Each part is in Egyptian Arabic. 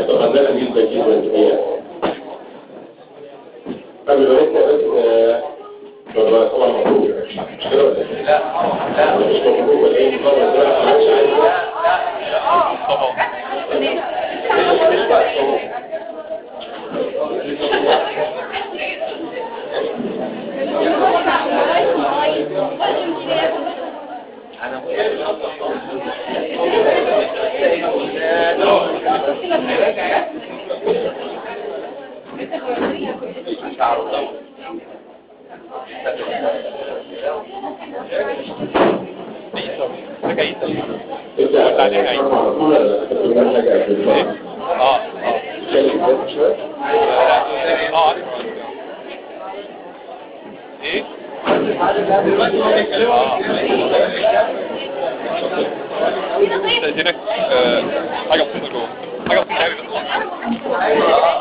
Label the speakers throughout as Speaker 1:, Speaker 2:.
Speaker 1: طبعا ده جدا جدا الحقيقه قبل ما نبدا بس آه، طبعا طبعا مبروك مش كده ولا إيه؟
Speaker 2: لا لا
Speaker 1: مش مبروك ولا ايه طبعا ده ما حدش عايز
Speaker 2: انا
Speaker 1: ابدا على على طول ولا كنت حاجه في الفرق
Speaker 2: اه اه
Speaker 1: اتكلم بس شويه
Speaker 2: اه ايه استاذنك آه، حاجه بسيطه جوه حاجه بسيطه يعني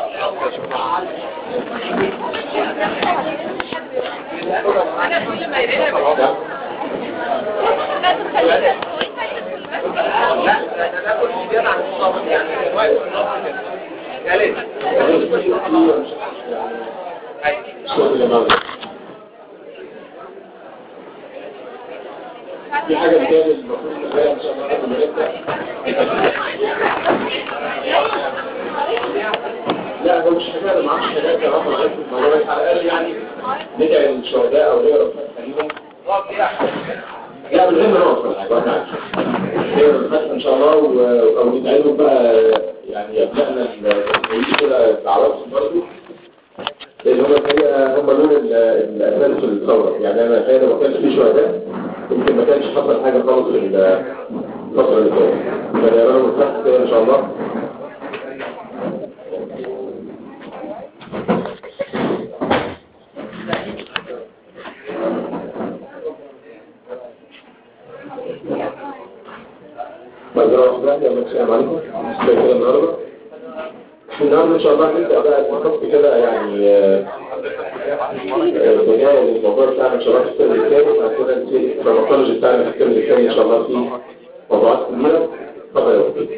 Speaker 1: في حاجة تاني المفروض نبقى إن شاء الله قبل ما نبدأ لا هو مش حاجة أنا ما اعرفش حاجات يا رب معاك في الموضوع بس على الأقل يعني ندعي للشهداء أو نقرا الفاتحة ليهم لا من غير ما نقف ولا حاجة واحنا عارفين نقرا الفاتحة إن شاء الله و- أو ندعي لهم بقى يعني أبنائنا المسلمين كده بعرفهم برضه لان هم الحقيقه هم دول ال- الاساس في الثوره يعني انا الحقيقه لو ما كانش في شهداء يمكن ما كانش حصل حاجه خالص في الفتره اللي فاتت فنقرا لهم الفتح كده ان شاء الله مجرى واحدة يا السلام عليكم كده كده النهارده النهارده ان شاء الله نبدا بقى نحط كده يعني آه، آه، بدايه للموضوع بتاعنا ان شاء الله في الترم الثاني وبعد كده نبتدي في البرمجه بتاعنا في الترم الثاني ان شاء الله في موضوعات كبيره اتفضل يا وكيل.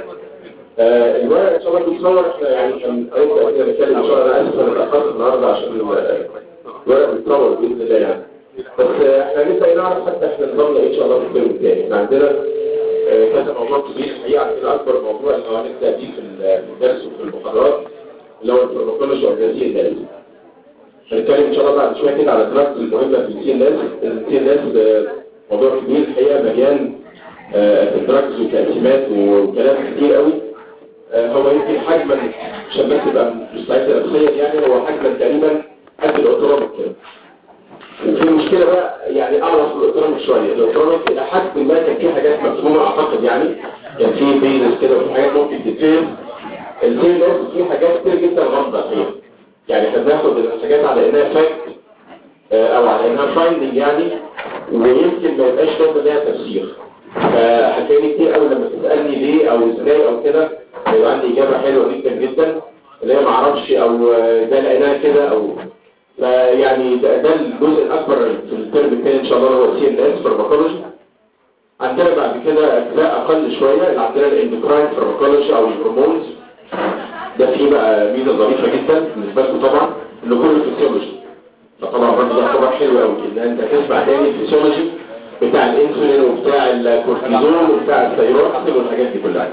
Speaker 1: آه، الورق ان شاء الله بيتصور احنا يعني كان هنبدا كده نتكلم ان شاء الله انا اسف انا اتاخرت النهارده عشان آه، الورق بيتصور باذن الله يعني بس آه، احنا نبدا نعرف حتى احنا نظامنا ايه ان شاء الله في الترم الثاني احنا عندنا آه، كذا موضوع كبير الحقيقه عندنا اكبر موضوع اللي هو هنبدا بيه في الدرس وفي المحاضرات اللي هو البروتوكولوجي اوف ذا سي ان اس هنتكلم ان شاء الله بعد شويه كده على الدراسه المهمه في السي ان اس السي ان اس موضوع كبير الحقيقه مليان آه، الدراجز وتقسيمات وكلام كتير قوي آه، هو يمكن حجما عشان بس تبقى مستعد نفسيا يعني هو حجما تقريبا قد الاوتوروميك كده وفي مشكلة بقى يعني اعرف الاوتوروميك شوية الاوتوروميك الى حد ما كان في حاجات مفهومة اعتقد يعني كان في بيزنس كده وفي حاجات ممكن تتفهم الزي ناس في حاجات كتير جدا غامضة فيها يعني احنا بناخد الحاجات على انها فاكت او على انها فايندنج يعني ويمكن ما يبقاش برضه ليها تفسير فهتلاقيني كتير قوي لما تسالني ليه او ازاي او كده هيبقى عندي اجابه حلوه جدا جدا اللي هي ما اعرفش او آه، ده لقيناها كده او فيعني ده, ده الجزء الاكبر في الترم الثاني ان شاء الله هو سي ان اس فارماكولوجي عندنا بعد كده اجزاء اقل شويه اللي عندنا الاندوكراين فارماكولوجي او الهرمونز ده فيه بقى ميزه ظريفه جدا بالنسبه لكم طبعا انه كله فيسيولوجي فطبعا برضه ده خبر حلو قوي ان انت تسمع تاني الفيسيولوجي بتاع الانسولين وبتاع الكورتيزون وبتاع الثيروكسين والحاجات دي كلها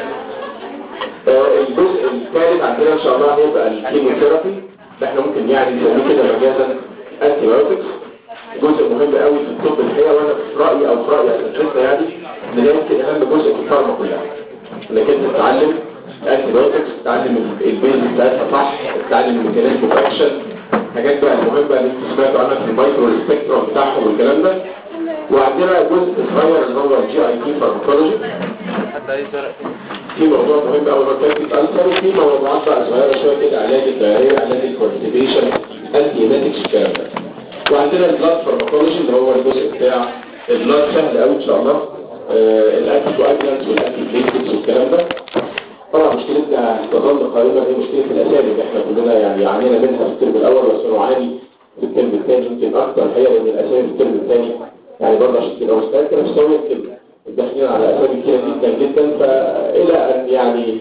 Speaker 1: آه، الجزء الثالث عندنا ان شاء الله هيبقى الكيموثيرابي اللي احنا ممكن يعني نسميه كده مجازا انتي بايوتكس جزء مهم قوي في الطب الحقيقه وانا في رايي او في راي اساتذتنا يعني ان ده يمكن اهم جزء في الفارما كلها انك انت تتعلم الانتي بايوتكس تتعلم البيز بتاعتها صح تتعلم الميكانيزم اوف اكشن حاجات بقى المهمه اللي انت سمعتوا عنها في المايكرو سبيكترم بتاعهم والكلام ده وعندنا جزء صغير اللي هو الجي اي تي فارماكولوجي في موضوع مهم قوي هو كان الالسر وفي موضوعات بقى صغيره شويه كده علاج الدايريه علاج الكونستيبيشن انتي هيماتكس الكلام ده وعندنا البلاد فارماكولوجي اللي هو الجزء بتاع البلاد سهل قوي ان شاء الله آه، الانتي كواجلانتس والانتي بليتكس والكلام ده طبعا مشكلتنا تظل قائمه هي مشكله الاسامي اللي احنا كلنا يعني عانينا منها في الترم الاول بس نعاني في الترم الثاني يمكن اكثر الحقيقه لان الاسامي في الترم الثاني يعني برضه عشان تبقى مستعد نفسه يمكن داخلين على اسامي كتير جدا جدا فالى ان يعني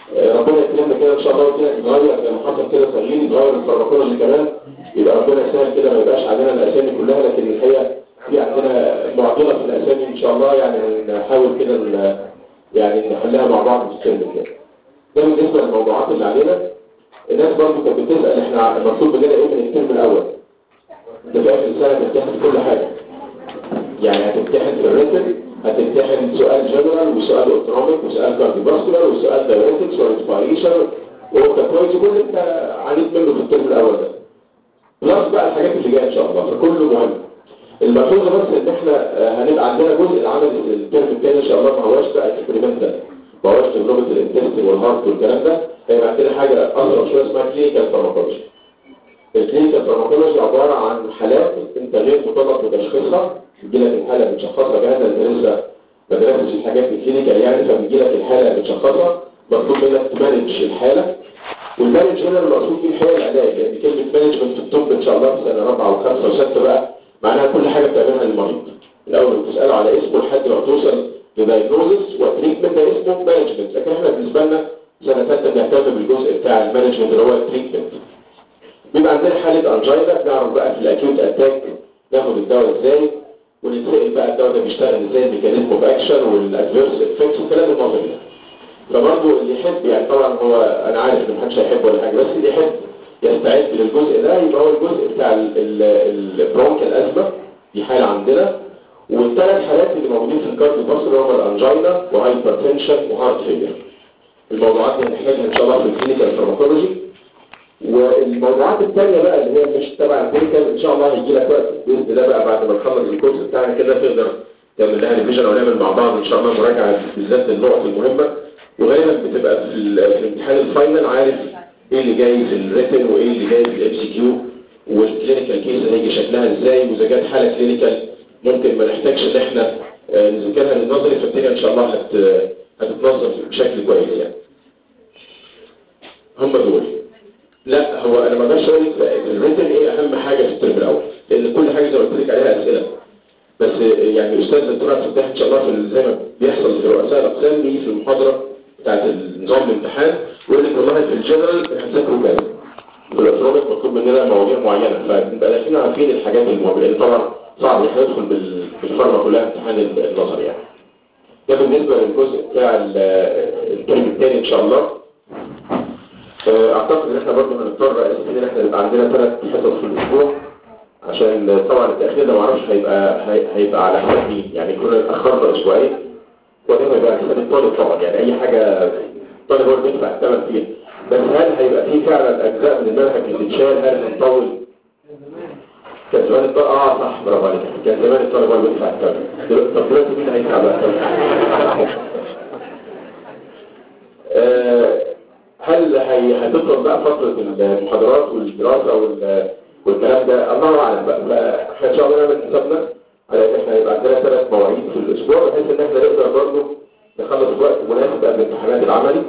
Speaker 1: آه، ربنا يكرمنا كده ان شاء الله وكده يتغير زي ما حصل كده تغيير يتغير الفارماكولوجي كمان يبقى ربنا يسهل كده ما يبقاش عندنا الاسامي كلها لكن الحقيقه في عندنا معضله في الاسامي ان شاء الله يعني نحاول كده ن- يعني نحلها مع بعض في السن كده ده بالنسبه للموضوعات اللي علينا الناس برضه كانت بتسال احنا المطلوب مننا ايه من الترم الاول انت في اخر السنه بتمتحن في كل حاجه يعني هتمتحن في الريتم هتمتحن سؤال جنرال وسؤال اوتونوميك وسؤال كارديوفاسكولار وسؤال دايوريتكس وريسبيريشن وكابويز وكل اللي انت عانيت منه في الترم الاول ده بلس بقى الحاجات اللي جايه ان شاء الله فكله مهم الملحوظه بس ان احنا آه، هنبقى عندنا جزء العمل الترم الثاني ان شاء الله ما هواش بقى اكسبيرمنتال ما هواش تجربه الانتستين والهارت والكلام ده هيبقى عندنا حاجه اصغر شويه اسمها كلينيكال فارماكولوجي الكلينيكال فارماكولوجي عباره عن حالات انت غير مطالب بتشخيصها بيجي لك الحاله متشخصه جاهزه انت لسه ما درستش الحاجات الكلينيكال يعني فبيجي لك الحاله متشخصه مطلوب منك تمانج الحاله والمانج هنا المقصود فيه الحقيقه العلاج لان كلمه مانجمنت في الطب ان شاء الله في سنه رابعه وخمسه وسته بقى معناها كل حاجه بتعملها للمريض الاول بتساله على اسمه لحد ما توصل لدايجنوزس والتريتمنت ده اسمه مانجمنت لكن احنا بالنسبه لنا سنه ثالثه بنهتم بالجزء بتاع المانجمنت اللي هو التريتمنت بيبقى عندنا حالة انجينا نعرف بقى في الاكيوت اتاك ناخد الدواء ازاي ونتسأل بقى الدواء ده بيشتغل ازاي الميكانيزم اوف اكشن والادفيرس افكتس والكلام النظري ده فبرضه اللي يحب يعني طبعا هو انا عارف ان محدش هيحب ولا حاجه بس اللي يحب يستعد للجزء ده يبقى هو الجزء بتاع البرونكال ازمه دي حاله عندنا والثلاث حالات اللي موجودين في الكارد مصر هم الانجينا وهايبرتنشن وهارت فيلير الموضوعات دي هنحتاجها ان شاء الله في الكلينيكال فارماكولوجي والموضوعات الثانيه بقى اللي هي مش تبع الكلينيكال ان شاء الله هيجي لك وقت باذن الله بقى بعد ما نخلص الكورس بتاعنا كده تقدر تعمل لها ريفيجن ونعمل مع بعض ان شاء الله مراجعه بالذات النقط المهمه وغالبا بتبقى في, ال- في الامتحان الفاينل عارف ايه اللي جاي في الريتن وايه اللي جاي في الام سي كيو والكلينيكال كيس هيجي شكلها ازاي واذا جت حاله كلينيكال ممكن ما نحتاجش ان احنا آه، نذاكرها للنظري فالدنيا ان شاء الله هت هتتنظم بشكل كويس يعني هم دول لا هو انا ما اقدرش اقول لك الريتن ايه اهم حاجه في الترم الاول لان كل حاجه زي ما قلت لك عليها اسئله بس يعني الاستاذ الدكتور عبد الفتاح ان شاء الله في ال- زي ما بيحصل في رؤساء الاقسام بيجي في المحاضره بتاعت نظام الامتحان ويقول لك والله في الجنرال هتذاكروا كذا في الاوتونوميك مطلوب مننا مواضيع معينه فنبقى داخلين عارفين الحاجات المهمه لان طبعا صعب ان احنا ندخل بال- بالفارما كلها امتحان النظري يعني ده بالنسبه للجزء بتاع ال- الترم الثاني ان شاء الله آه، اعتقد ان احنا برضه هنضطر اساسا ان احنا يبقى عندنا ثلاث حصص في الاسبوع عشان طبعا التاخير ده معرفش هيبقى هي- هيبقى على حساب مين يعني كنا اتاخرنا اسبوعين وده هيبقى على حساب الطالب طبعا يعني اي حاجه الطالب هو اللي بيدفع الثمن فيها بس هل هيبقى فيه فعلا اجزاء من المنهج اللي اتشال هل هنطول كان زمان الطالب اه صح برافو عليك كان زمان الطالب هو اللي بيدفع الثمن دلوقتي- طب دلوقتي مين هيدفع بقى الثمن آه، هل هي هتفضل بقى فترة المحاضرات والدراسة وال- والكلام ده الله أعلم بقى فاحنا إن شاء الله نعمل حسابنا على إن احنا يبقى عندنا ثلاث مواعيد في الأسبوع بحيث إن احنا نقدر برضه نخلص في وقت مناسب قبل الامتحانات العملي.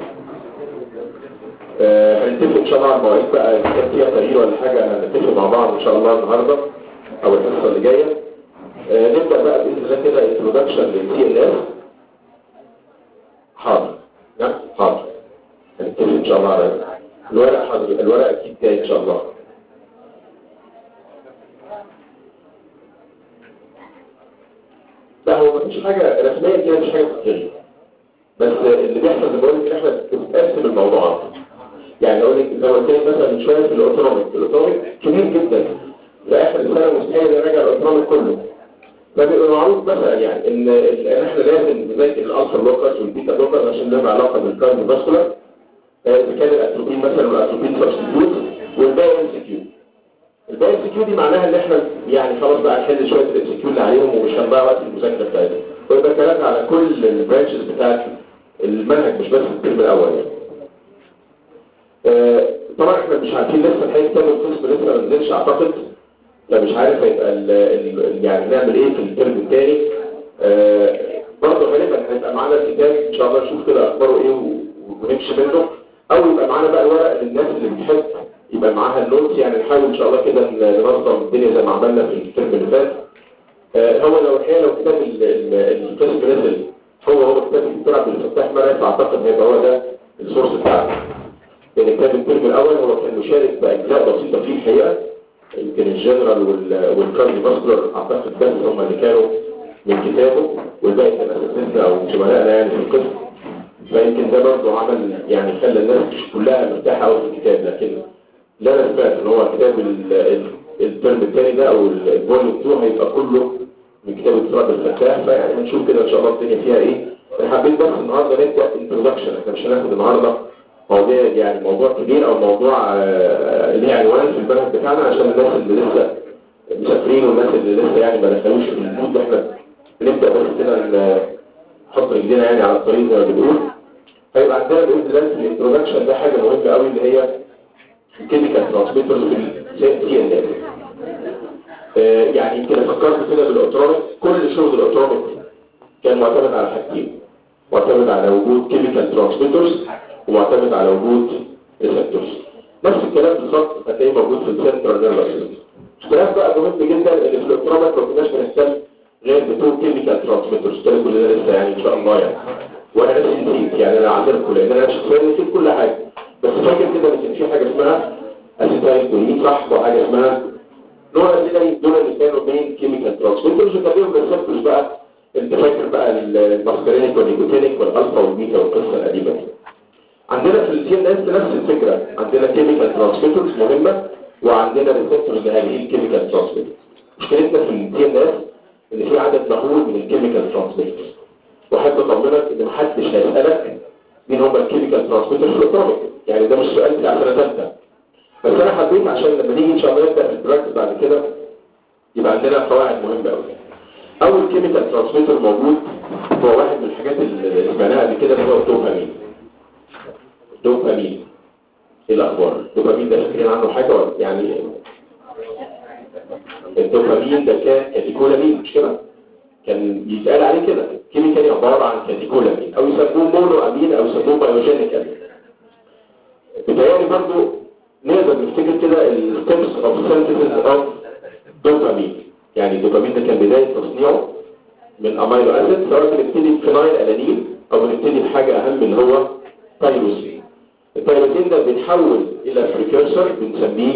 Speaker 1: آه، هنتفق إن شاء الله على المواعيد بقى إذا كان فيها تغيير ولا حاجة هنتفق مع بعض إن شاء الله النهاردة أو الحصة اللي جاية. آه، نبدأ بقى بإذن الله كده introduction للسي إن إس. حاضر. نعم حاضر. هنتفق ان شاء الله على الورق حاضر الورق اكيد جاي ان شاء الله لا هو مفيش حاجة رسمية كده مفيش حاجة تفكيرية بس اللي بيحصل زي ما بقول لك إن احنا بنقسم الموضوعات يعني اقول لك زي ما قلت لك مثلا من شويه في الاوتونوميك الاوتونوميك كبير جدا في اخر السنه مستحيل نراجع الاوتونوميك كله فبيبقى معروف مثلا يعني ان ان احنا لازم نذاكر الالفا لوكس والبيتا لوكس عشان لهم علاقه بالكارديو فاسكولار اذا كان الاتروبين مثلا والاتروبين سبستيتيوت والباقي ام سي كيو الباقي ام سي كيو دي معناها ان احنا يعني خلاص بقى نحل شويه الام سي كيو اللي عليهم ومش هنضيع وقت في المذاكره بتاعتهم ويبقى كلامنا على كل البرانشز بتاعت المنهج مش بس في الترم الاول يعني آه، طبعا احنا مش عارفين لسه الحقيقه كام القسم لسه ما نزلش اعتقد فمش عارف هيبقى ال- ال- يعني نعمل ايه في الترم الثاني آه، برضه غالبا هيبقى معانا الكتاب ان شاء الله نشوف كده اخباره ايه و- ونمشي منه او يبقى معانا بقى الورق للناس اللي بتحب يبقى معاها النوتس يعني نحاول ان شاء الله كده ن- ننظم الدنيا زي ما عملنا في الترم اللي فات آه، هو لو الحقيقه لو كتاب ال- ال- القسم نزل هو هو كتاب الدكتور عبد الفتاح مرعي فاعتقد هيبقى هو ده السورس بتاعته لان كتاب الترم الاول هو كان مشارك باجزاء بسيطه فيه الحقيقه يمكن الجنرال والكارديو فاسكولار اعتقد بس هم اللي كانوا من كتابه والباقي كان اساتذتنا او زملائنا يعني في القسم فيمكن ده برضه عمل يعني خلى الناس كلها مرتاحه قوي في الكتاب لكن لا انا سمعت ان هو كتاب ال- ال- الترم الثاني ده او الفوليوم 2 هيبقى كله من كتاب التراب الفتاح فيعني هنشوف كده ان شاء الله الدنيا فيها ايه انا حبيت بس النهارده نبدا انتروداكشن احنا مش هناخد النهارده مواضيع يعني موضوع كبير او موضوع آه، ليه عنوان في المنهج بتاعنا عشان الناس اللي لسه مسافرين والناس اللي لسه يعني ما دخلوش في المود احنا بنبدا بس كده ن- نحط رجلينا يعني على الطريق زي ما بنقول هيبقى عندنا باذن الله في الانتروداكشن ده حاجه مهمه قوي اللي هي الكيميكال ترانسميترز في السي ان يعني يمكن فكرت كده بالاوتروميك كل شغل الاوتروميك كان معتمد على حاجتين معتمد على وجود كيميكال ترانسميترز ومعتمد على وجود ريسبتورز نفس الكلام بالظبط هتلاقيه موجود في السنترال نيرفس سيستم اختلاف بقى مهم جدا ان في الاوتروميك ما كناش بنهتم غير بتو كيميكال ترانسميترز كده كلنا لسه يعني ان شاء الله يعني وانا نفسي نسيت يعني انا عذركم لان انا شخصيا نسيت كل حاجه بس فاكر كده ان كان في حاجه اسمها اسيتايل كولين صح وحاجه اسمها نوع الزيني دول اللي كانوا بين كيميكال ترانسميترز وكان ليهم ريسبتورز بقى انت فاكر بقى الماسكرينيك والنيكوتينيك والالفا والبيتا والقصه القديمه دي عندنا في السي ان اس نفس الفكره عندنا كيميكال ترانسميترز مهمه وعندنا ريسبتورز لهذه الكيميكال ترانسميترز مشكلتنا في السي ان اس ان في عدد مهول من الكيميكال ترانسميترز واحب اطمنك ان محدش هيسالك مين هم الكيميكال ترانسميترز في الاوتوميك يعني ده مش سؤال بتاع سنه ثالثه بس انا حبيت عشان لما نيجي ان شاء الله نبدا في البراكتس بعد كده يبقى عندنا قواعد مهمه قوي اول كيميكال ترانسميتر موجود هو واحد من الحاجات اللي سمعناها قبل كده اللي هو الدوبامين الدوبامين ايه الاخبار الدوبامين ده فاكرين عنه حاجه ولا يعني الدوبامين ده كان كاتيكولامين مش كده كان يتقال عليه كده كيميكالي عباره عن كاتيكولامين او يسموه مونو امين او يسموه بايوجينيك امين بتهيألي برضو نقدر نفتكر كده الستبس اوف سينثيسيس اوف دوبامين يعني الدوبامين ده كان بداية تصنيعه من امينو اسيد سواء بنبتدي بفينايل الانين او بنبتدي بحاجة اهم اللي هو تايروسين التايروسين ده بيتحول الى بريكورسور بنسميه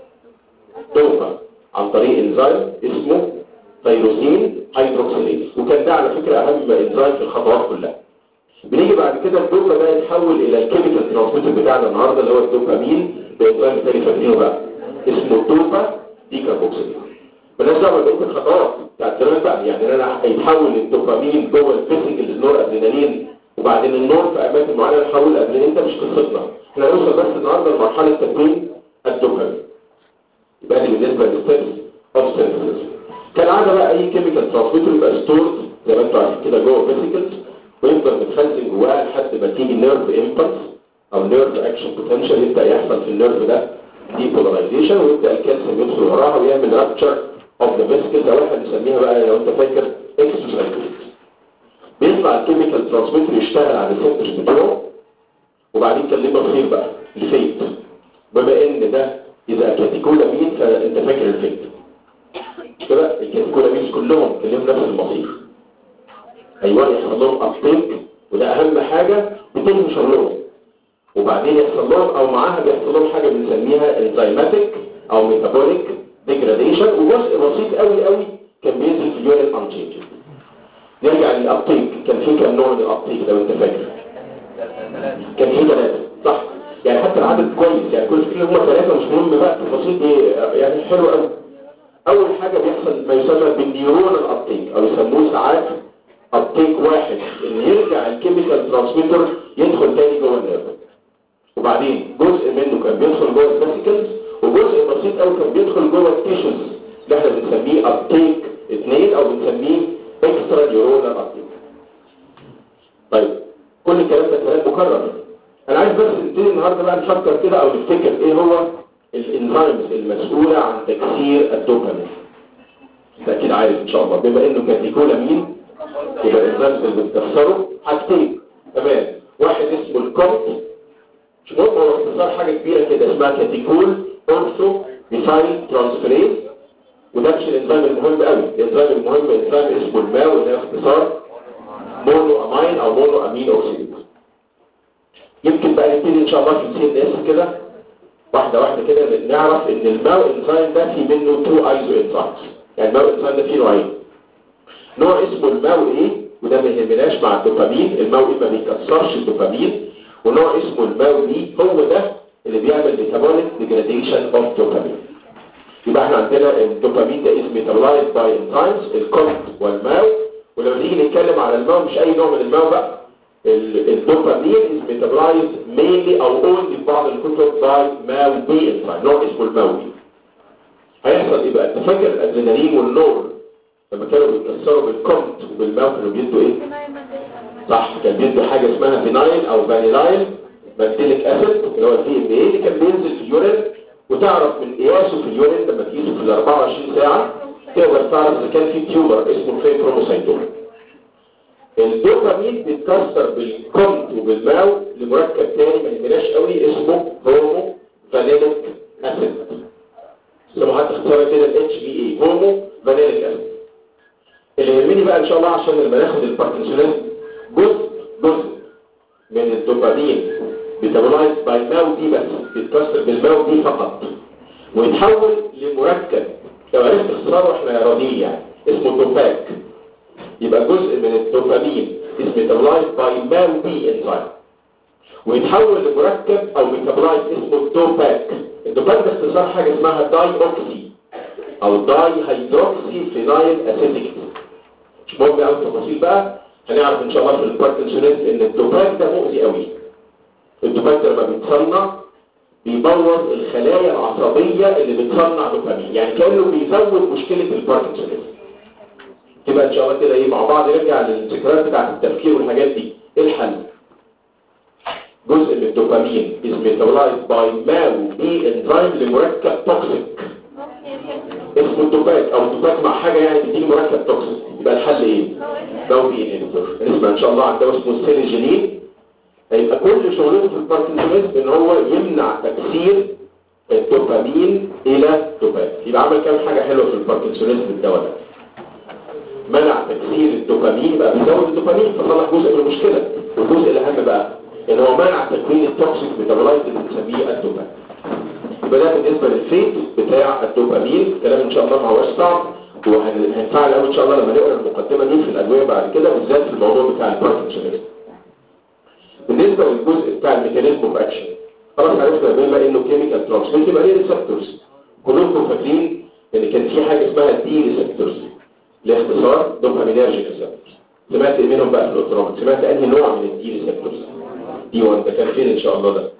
Speaker 1: دوبا عن طريق انزيم اسمه تايروسين هيدروكسيليز وكان ده على فكرة اهم انزيم في الخطوات كلها بنيجي بعد كده الدوبا ده يتحول الى الكيميكال ترانسميتر بتاعنا النهارده اللي هو الدوبامين بانزيم تاني فاكرينه بقى اسمه دوبا ديكاربوكسيليز مالناش دعوه بقيه الخطوات بتاعت زمان بقى يعني انا هيتحول الدوبامين جوه الفيزيكال نور ادرينالين وبعدين النور في اماكن معينه يتحول الادرينالين ده مش قصتنا احنا هنوصل بس النهارده لمرحله تكوين الدوبامين يبقى دي بالنسبه للستبس اوف سينثيسيس كالعاده بقى اي كيميكال ترانسميتر يبقى ستورد زي ما انتم عارفين كده جوه فيزيكالز ويفضل متخزن جواه لحد ما تيجي نيرف امبلس او نيرف اكشن بوتنشال يبدا يحصل في النيرف ده ديبولاريزيشن ويبدا الكالسيوم يدخل وراها ويعمل رابتشر اوف ذا فيسكلز او احنا بنسميها بقى لو انت فاكر اكسوسايكليت بيطلع الكيميكال ترانسميتر يشتغل على الريسبتورز بتوعه وبعدين كان ليه مصير بقى الفيت بما ان ده اذا كاتيكولامين فانت فاكر الفيت مش كده الكاتيكولامينز كلهم كان لهم نفس المصير ايوه يحصل لهم ابتيك وده اهم حاجه بتنهي شغلهم وبعدين يحصل لهم او معاها بيحصل لهم حاجه بنسميها انزيماتيك او ميتابوليك ديجراديشن وجزء بسيط قوي قوي كان بينزل في اليورين انتشينج نرجع للابتيك كان في كام نوع من الابتيك لو انت فاكر كان في ثلاثه صح يعني حتى العدد كويس يعني كل فيه هم ثلاثه مش مهم بقى التفاصيل دي يعني حلو قوي اول حاجه بيحصل ما يسمى بالنيورون الابتيك او يسموه ساعات ابتيك واحد ان يرجع الكيميكال ترانسميتر يدخل تاني جوه النيرف وبعدين جزء منه كان بيدخل جوه الفاسيكلز وجزء بسيط قوي كان بيدخل جوه التيشوز اللي احنا بنسميه ابتيك اثنين او بنسميه اكسترا نيورونال ابتيك طيب كل الكلام ده كلام مكرر انا عايز بس نبتدي النهارده بقى نفكر كده او نفتكر ايه هو الانزيمز المسؤوله عن تكسير الدوبامين انت اكيد عارف ان شاء الله بما انه كاتيكولامين يبقى الانزيمز اللي بتكسره حاجتين تمام واحد اسمه الكومت مش مهم هو اختصار حاجة كبيرة كده اسمها كاتيكول اورثو ميثايل ترانسفيريز وده مش الانزيم المهم قوي الانزيم المهم انزيم اسمه الماء وده اختصار مونو امين او مونو امين اوكسيديز يمكن بقى نبتدي ان شاء الله في السي ان اس كده واحده واحده كده نعرف ان الماو انزيم ده في منه تو ايزو انزيمز يعني الماو انزيم ده فيه نوعين نوع اسمه الماو ايه وده ما يهمناش مع الدوبامين الماو ايه ما بيكسرش الدوبامين ونوع اسمه الماو بي هو ده اللي بيعمل ميتابوليك ديجراديشن اوف دوبامين يبقى احنا عندنا الدوبامين ده اسمه ميتابولايز باي انزيمز الكومت والماو ولما نيجي نتكلم على الماو مش اي نوع من الماو بقى الدوبامين is metabolized mainly او only في بعض الكتب by ماو بي انزيم نوع اسمه الماو بي هيحصل ايه بقى انت فاكر الادرينالين والنور لما كانوا بيتكسروا بالكومت وبالماو كانوا بيدوا ايه صح كان بيدوا حاجه اسمها فينايل او فانيلايل ماكتيليك اسيد اللي هو الدي ام اي اللي كان بينزل في اليورين وتعرف من قياسه في اليورين لما تقيسه في ال 24 ساعه تقدر تعرف اذا كان في تيومر اسمه فيبروموسايتوم الدوبامين بيتكسر بالكومت وبالماو لمركب تاني ما يهمناش قوي اسمه هومو فانيليك اسيد اسمه حتى اختصارا كده الاتش بي اي هومو فانيليك اسيد اللي يهمني بقى ان شاء الله عشان لما ناخد الباركنسونيزم جزء جزء من الدوبامين بيتابولايز باي ماو دي بس بيتكسر بالماو دي فقط ويتحول لمركب لو عرفت اختصاره احنا راضيين يعني اسمه دوباك يبقى جزء من الدوبامين اسمه ميتابولايز باي ماو بي انزيم ويتحول لمركب او ميتابولايز اسمه دوباك الدوباك ده اختصار حاجه اسمها داي اوكسي او داي هيدروكسي فينايل اسيتيك مش مهم قوي التفاصيل بقى هنعرف ان شاء الله في الباركنسونيزم ان الدوباك ده مؤذي قوي الدوباك ده لما بيتصنع بيبوظ الخلايا العصبيه اللي بتصنع دوبامين يعني كانه بيزود مشكله الباركنسونيزم يبقى ان شاء الله كده ايه مع بعض نرجع للذكريات بتاعت التفكير والحاجات دي ايه الحل جزء من الدوبامين is metabolized by MAO B enzyme لمركب توكسيك اسمه الدوباك او الدوباك مع حاجه يعني بتيجي مركب توكسيك يبقى الحل ايه MAO B inhibitor نسمع ان شاء الله عن دواء اسمه السيليجينين هيبقى كل شغلته في الباركنسونيزم ان هو يمنع تكسير الدوبامين الى دوباك يبقى عمل كام حاجه حلوه في الباركنسونيزم الدواء ده منع تكسير الدوبامين بقى بيزود الدوبامين فصلح جزء من المشكله والجزء الاهم بقى ان هو منع تكوين التوكسيك ميتابولايت اللي بنسميه الدوبامين يبقى ده بالنسبه للفيت بتاع الدوبامين كلام ان شاء الله ما هوش صعب وهنفعل قوي ان شاء الله لما نقرا المقدمه دي في الادويه بعد كده بالذات في الموضوع بتاع الباركنسونيزم بالنسبه للجزء بتاع الميكانيزم اوف اكشن خلاص عرفنا بما انه كيميكال ترانسميت يبقى ليه ريسبتورز كلكم فاكرين ان كان في حاجه اسمها دي ريسبتورز لاختصار دوبامينرجيك ريسبتورز سمعت ايه منهم بقى في الاوتومات سمعت انهي نوع من الدي ريسبتورز دي 1 ده كان فين ان شاء الله ده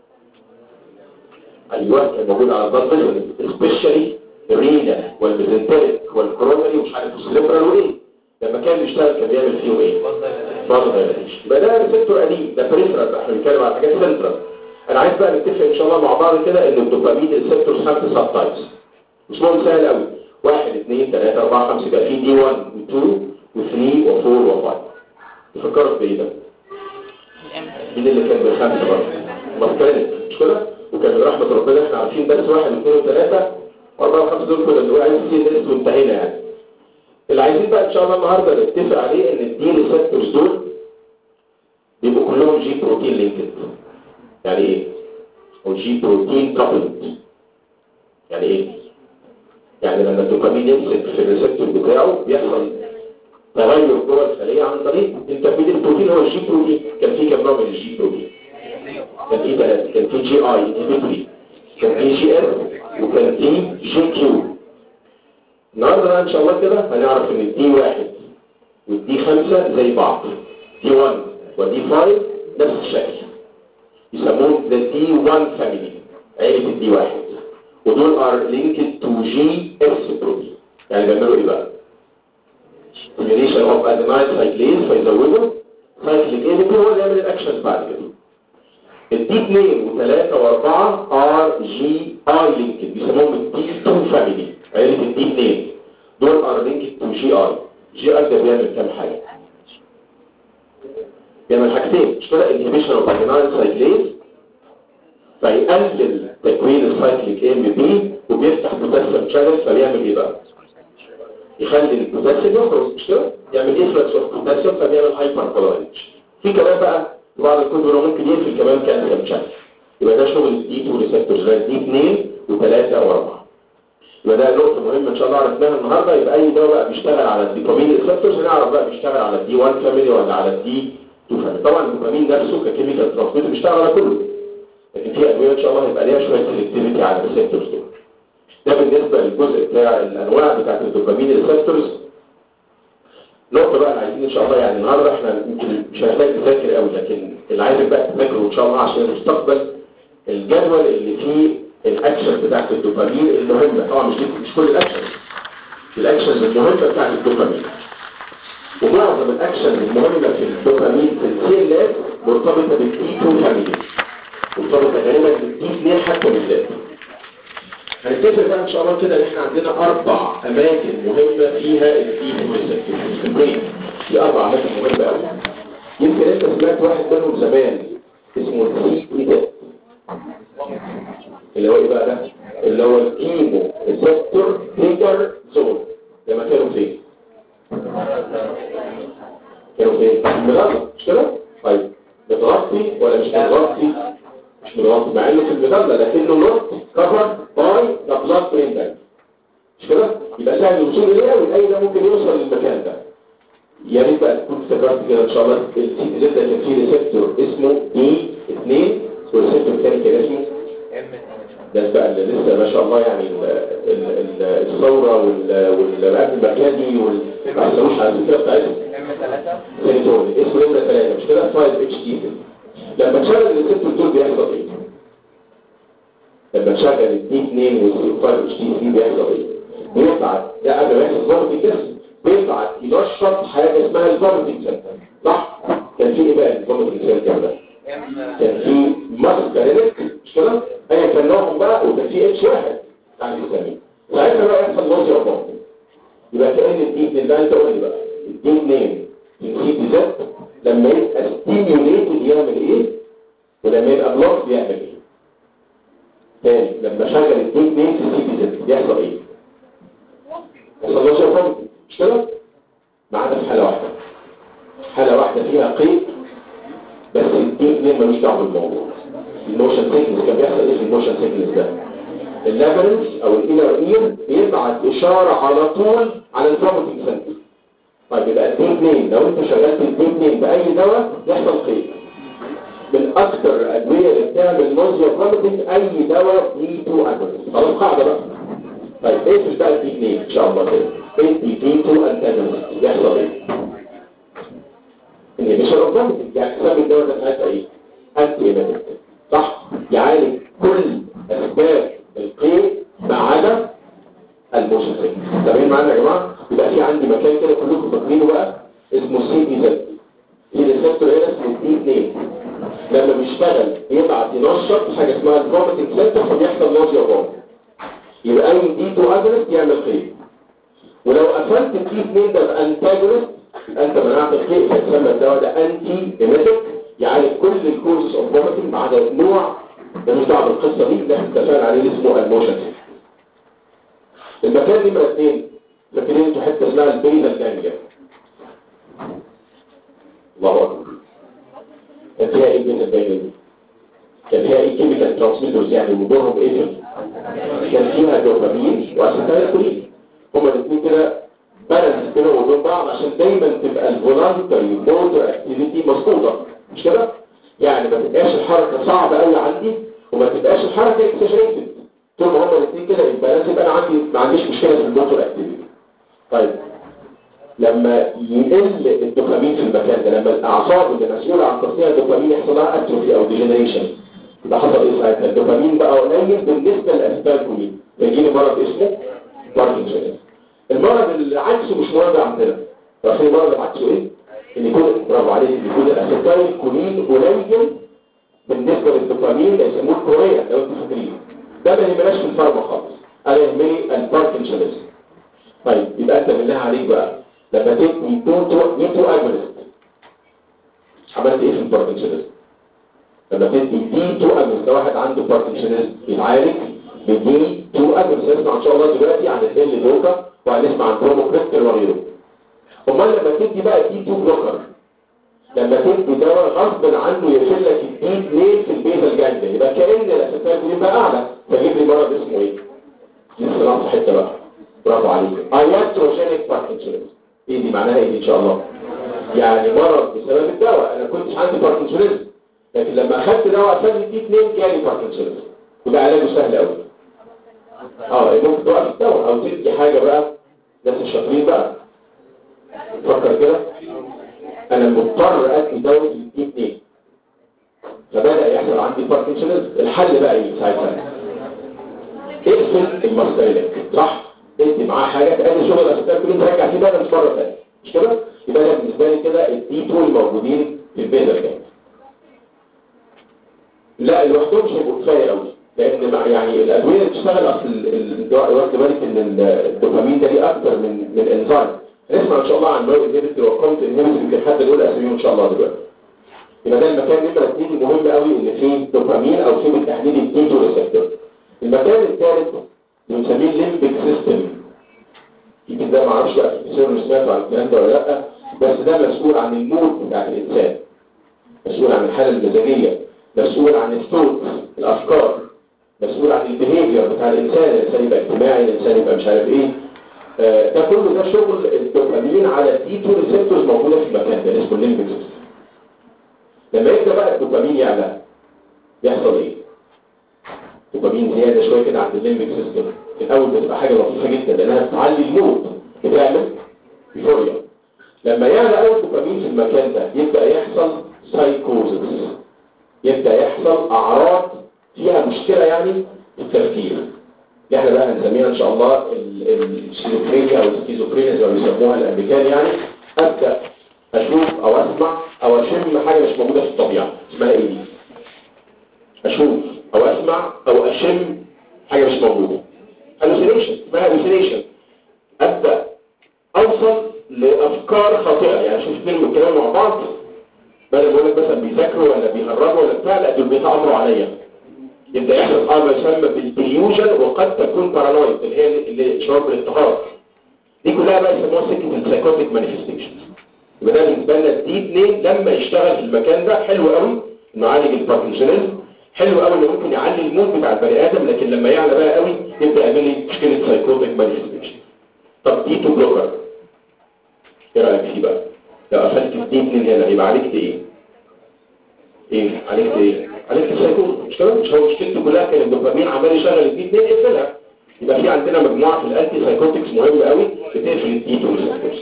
Speaker 1: ايوه كان موجود على الضغط سبيشالي الرينا والميزنتريك والكورونري ومش عارف السليبرال وايه لما كان بيشتغل كان بيعمل فيهم ايه برضه دايلاتيشن يبقى ده ريسبتور قديم ده بريفرال احنا بنتكلم على حاجات سنترال انا عايز بقى نتفق ان شاء الله مع بعض كده ان الدوبامين ريسبتورز خمس سب تايبس اسمهم سهل قوي واحد اثنين ثلاثة أربعة خمسة يبقى في دي 1 و 2 و 3 و 4 و 5 تفكروا في ايه ده؟ مين اللي كان بالخمسة برضه؟ ماسكرينك مش كده؟ وكان من رحمة ربنا احنا عارفين بس واحد واثنين وثلاثة وأربعة وخمسة دول كنا اللي هو عايز سي اس وانتهينا يعني. اللي عايزين بقى إن شاء الله النهاردة نتفق عليه إن الدي ريسبتورز دول بيبقوا كلهم جي بروتين لينكد. يعني إيه؟ أو جي بروتين كابلد. يعني إيه؟ يعني لما الدوبامين يمسك في الريسبتور بتاعه بيحصل تغير جوه الخلية عن طريق انترميديت بروتين هو الجي بروتين كان في كام نوع من الجي بروتين كان في ثلاثة كان في جي اي انهبيتوري كان في جي اس وكان في جي كيو النهارده بقى ان شاء الله كده هنعرف ان الدي واحد والدي خمسة زي بعض دي 1 ودي 5 نفس الشكل يسموهم ذا دي 1 فاميلي عيلة الدي واحد ودول ار linked to جي اس بروتين يعني بيعملوا ايه بقى؟ stimulation of adenine cyclase فيزودوا cyclic ADP هو اللي يعمل الاكشنز بعد كده الدي 2 و3 و4 ار جي اي لينكد بيسموهم الدي 2 فاميلي عيله الدي 2 دول ار لينكد تو جي اي جي اي ده بيعمل كام حاجه بيعمل حاجتين مش كده انهبيشن اوف اديناين سايكليز فيقلل تكوين السايكليك ام بي وبيفتح بوتاسيوم شانل فبيعمل ايه بقى يخلي البوتاسيوم يخرج مش كده يعمل افلكس اوف بوتاسيوم فبيعمل هايبر كولوريج في كمان بقى بعض الكتب هو ممكن يقفل كمان كالسيوم شانل يبقى ده شغل الدي 2 ريسبتورز دي 2 و3 و4 يبقى ده نقطة مهمة إن شاء الله عرفناها النهاردة يبقى أي دواء بقى بيشتغل على الدوبامين ريسبتورز هنعرف بقى بيشتغل على الدي 1 فاميلي ولا على الدي 2 فاميلي طبعا الدوبامين نفسه ككيميكال ترانسميتر بيشتغل على كله لكن في أدوية إن شاء الله هيبقى ليها شوية سيلكتيفيتي على الريسبتورز دول ده بالنسبة للجزء بتاع الأنواع بتاعت الدوبامين ريسبتورز نقطة بقى اللي عايزين إن شاء الله يعني النهاردة إحنا يمكن مش هنحتاج نذاكر قوي لكن اللي عايزك بقى تذاكره إن شاء الله عشان المستقبل الجدول اللي فيه الاكشن بتاعت الدوبامين المهمة طبعا مش مش كل الاكشن الاكشنز المهمة بتاعت الدوبامين ومعظم الاكشنز المهمة في الدوبامين في السيلات مرتبطة بالدي 2 فاميلي مرتبطة غالبا بالدي 2 حتى بالذات هنتفق بقى ان شاء الله كده ان احنا عندنا اربع اماكن مهمة فيها الدي 2 ريسبتورز في البرين في اربع اماكن مهمة قوي يمكن انت سمعت واحد منهم زمان اسمه السي اي اللي هو ايه بقى ده اللي هو الكيمو ريسبتور تريجر زون ده مكانه فين كانوا فين المغلق مش كده طيب متغطي ولا مش متغطي مش متغطي مع انه في المغلق لكنه نوت كفر باي ذا بلاد برين بانك مش كده يبقى سهل الوصول اليها والاي ده ممكن يوصل للمكان ده يا ريت بقى تكون افتكرت كده ان شاء الله السي دي ده كان فيه ريسبتور اسمه دي 2 والريسبتور الثاني كان اسمه ده بقى اللي لسه ما شاء الله يعني ال ال ال الثوره والرقم المركزي وما حصلوش على الذكرى بتاعتهم سيريتون اسمه نمره 3 مش كده 5 اتش تي لما تشغل الريسبتور دول بيحصل ايه؟ لما تشغل الدي 2 وال 5 اتش تي 3 بيحصل ايه؟ بيبعت ده قبل ما يحصل ضغط الجسم بيبعت ينشط حاجه اسمها الفوميتنج سنتر صح؟ كان في ايه بقى الفوميتنج سنتر ده؟ كان في ماسكارينيك مش كده؟ ايا كان نوعهم بقى وكان في اتش واحد يعني الاسلامي ساعتها بقى يحصل نوزي وضغط يبقى كأن الدي 2 ده انت قول لي بقى الدي 2 السي بي زد لما يبقى ستيميوليتد يعمل ايه؟ ولما يبقى بلوك بيعمل ايه؟ تاني لما شغل الدي 2 في السي بي زد بيحصل ايه؟ يحصل نوزي وضغط مش كده؟ ما عدا في حالة واحدة حالة واحدة فيها قيد بس الدي 2 ملوش دعوه بالموضوع الموشن سيكنس كان بيحصل ايه في الموشن سيكنس ده اللابرنس او الانر اير بيبعت اشاره على طول على الفوميتنج سنتر طيب يبقى الدي 2 لو انت شغلت الدي 2 باي دواء يحصل قيد من اكثر الادويه اللي بتعمل نوزيا فوميتنج اي دواء دي 2 اجونست خلاص قاعده بقى طيب ايه مش بقى الدي 2 ان شاء الله كده ايه الدي 2 انتاجونست يحصل ايه inhibition of vomiting يعني سبب الدواء ده ساعتها ايه؟ انتي ايماتيك صح؟ يعالج كل اسباب القيء ما عدا الموشن سيكنس تمام معانا يا جماعه؟ يبقى في عندي مكان كده كلكم فاكرينه بقى اسمه سي دي زد في ريسبتور هنا اسمه دي 2 لما بيشتغل بيبعت ينشط حاجه اسمها الفوميتنج سنتر فبيحصل نوزيا وفوميت يبقى اي دي 2 اجونست يعمل قيء ولو قفلت الدي 2 ده بانتاجونست انت منعت الخيء فيتسمى الدواء ده انتي ايميتيك يعالج كل الكورسز اوف فوميتنج ما عدا نوع ملوش دعوه بالقصه دي اللي احنا اتفقنا عليه اللي اسمه الموشن المكان نمره اثنين فاكرين انتوا حته اسمها البيزل جانجليا الله اكبر كان فيها ايه البيزل جانجليا دي؟ كان فيها ايه كيميكال ترانسميترز يعني ودورهم ايه كان فيها دوبامين واسيتايلكولين هما الاثنين كده بالانس بينهم وبين بعض عشان دايما تبقى الفولانتري موتور اكتيفيتي مظبوطه مش كده يعني ما تبقاش الحركه صعبه قوي عندي وما تبقاش الحركه اكسجريتد طول ما هما الاثنين كده يبقى لازم انا عندي ما عنديش مشكله في الموتور اكتيفيتي طيب لما يقل الدوبامين في المكان ده لما الاعصاب اللي مسؤوله عن تصنيع الدوبامين يحصل لها اتروفي او ديجنريشن يبقى حصل ايه ساعتها الدوبامين بقى قليل بالنسبه للاسيتالكولين فيجيلي مرض اسمه باركنسونيزم المرض اللي عكسه مش مرض عندنا عارفين المرض اللي عكسه ايه ان يكون برافو عليك ان يكون الاسيتايل كولين قليل بالنسبه للدوبامين يسموه كوريا لو انتوا فاكرين ده ما يهمناش في الفارما خالص انا يهمني الباركنسونيزم طيب يبقى انت بالله عليك بقى لما تدي تو تو تو اجونست عملت ايه في الباركنسونيزم لما تدي دي تو اجونست واحد عنده باركنسونيزم يتعالج بدي تو اجونست نسمع ان شاء الله دلوقتي عن الدل دوكا وهنسمع عن برومو كريستال وغيره امال لما تدي بقى دي تو بلوكر لما تدي دواء غصب عنه يشيل لك الديب ليه في البيزل جانجليا يبقى كأن الاسيتايكولين بقى اعلى فجيب لي مرض اسمه ايه؟ لسه ناقص حته بقى برافو عليك اياتروجينيك باركنسونيزم ايه دي معناها ايه دي ان شاء الله؟ يعني مرض بسبب الدواء انا كنتش عندي باركنسونيزم لكن لما اخدت دواء عشان دي اثنين جالي باركنسونيزم يبقى علاجه سهل قوي اه ممكن توقف الدواء او تدي حاجه بقى ناس الشاطرين بقى فكر كده انا مضطر ادي دواء دي اثنين فبدا يحصل عندي باركنسونيزم الحل بقى ايه ساعتها اقفل الماستايلك صح ادي معاه حاجه تقلل شغل الاسيتال كلين ترجع فيه بالانس مره ثانيه مش كده يبقى ده بالنسبه لي كده الدي 2 الموجودين في البيزل جانج لا لوحدهم مش هيبقوا كفايه قوي لان مع يعني الادويه اللي بتشتغل اصل الدواء واخد بالك ان الدوبامين ده ليه اكتر من من انزيم نسمع ان شاء الله عن نوع انهبيتور وكومت انهبيتور يمكن حد يقول اساميهم ان شاء الله دلوقتي يبقى ده المكان نمره اثنين مهم قوي ان فيه دوبامين او فيه بالتحديد الكيتو ريسبتور المكان الثالث بنسميه الليمبيك سيستم يمكن ده ما اعرفش بقى في سر سمعتوا عن الكلام ده ولا لا بس ده مسؤول عن المود بتاع الانسان مسؤول عن الحاله المزاجيه مسؤول عن الثوت الافكار مسؤول عن البيهيفير بتاع الانسان الانسان يبقى اجتماعي الانسان يبقى مش عارف ايه آه ده كله ده شغل الدوبامين على الدي 2 ريسبتورز موجوده في المكان ده اسمه الليمبيك سيستم لما يبدا بقى الدوبامين يعلى يحصل ايه دوبامين زياده شويه كده عند الليمبيك سيستم في الاول بتبقى حاجه لطيفه جدا لانها بتعلي المود بتعمل يوريا لما يعلى قوي الدوبامين في المكان ده يبدا يحصل سايكوزس يبدا يحصل اعراض فيها مشكله يعني في التفكير اللي احنا بقى هنسميها ان شاء الله الشيزوفرينيا او السكيزوفرينيا زي ما بيسموها الامريكان يعني ابدا اشوف او اسمع او اشم حاجه مش موجوده في الطبيعه اسمها ايه دي اشوف او اسمع او اشم حاجه مش موجوده hallucination اسمها hallucination ابدا اوصل لافكار خاطئه يعني اشوف اثنين بيتكلموا مع بعض بدل ما اقول لك مثلا بيذاكروا ولا بيهرجوا ولا بتاع لا دول بيتامروا عليا يبدا يحصل اه ما يسمى بالديليوجن وقد تكون بارانويد اللي هي اللي شعور بالاضطهاد دي كلها بقى يسموها سكه السايكوتيك مانيفستيشن يبقى ده بالنسبه لنا دي اثنين لما يشتغل في المكان ده حلو قوي انه يعالج الباركنسونيزم حلو قوي انه ممكن يعلي المود بتاع البني ادم لكن لما يعلى بقى قوي يبدا يعمل لي مشكله سايكوتيك مانيفستيشن طب دي تو بلوكر ايه رايك فيه بقى لو قفلت الدي اثنين هنا يبقى عالجت ايه ايه عالجت ايه عالجت السايكوز مش كده مش هو مشكلته كلها كان الدوبامين عمال يشغل الدي اثنين اقفلها يبقى في عندنا مجموعه في الانتي سايكوتكس مهمه قوي بتقفل الدي 2 ريسبتورز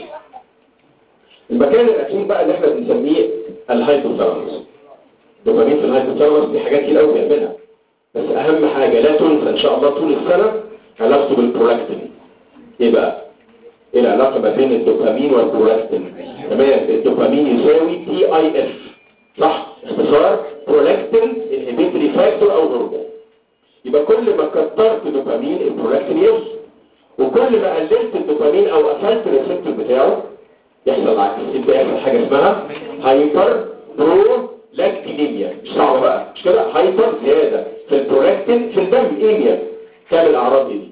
Speaker 1: المكان الاخير بقى اللي احنا بنسميه الهايبوثالاموس الدوبامين في الهايبوثالاموس دي حاجات كتير قوي بيعملها بس اهم حاجه لا تنسى ان شاء الله طول السنه علاقته بالبرولاكتين ايه بقى ايه العلاقه ما بين الدوبامين والبرولاكتين تمام الدوبامين يساوي تي اي اف صح اختصار برولاكتين انهبيتوري فاكتور او هرمون يبقى كل ما كترت دوبامين البرولاكتين يوصل وكل ما قللت الدوبامين او قفلت الريسبتور بتاعه يحصل العكس يبقى يحصل حاجه اسمها هايبر برولاكتينيميا مش صعبه بقى مش كده هايبر زياده في البرولاكتين في الدم ايميا تعمل الاعراض دي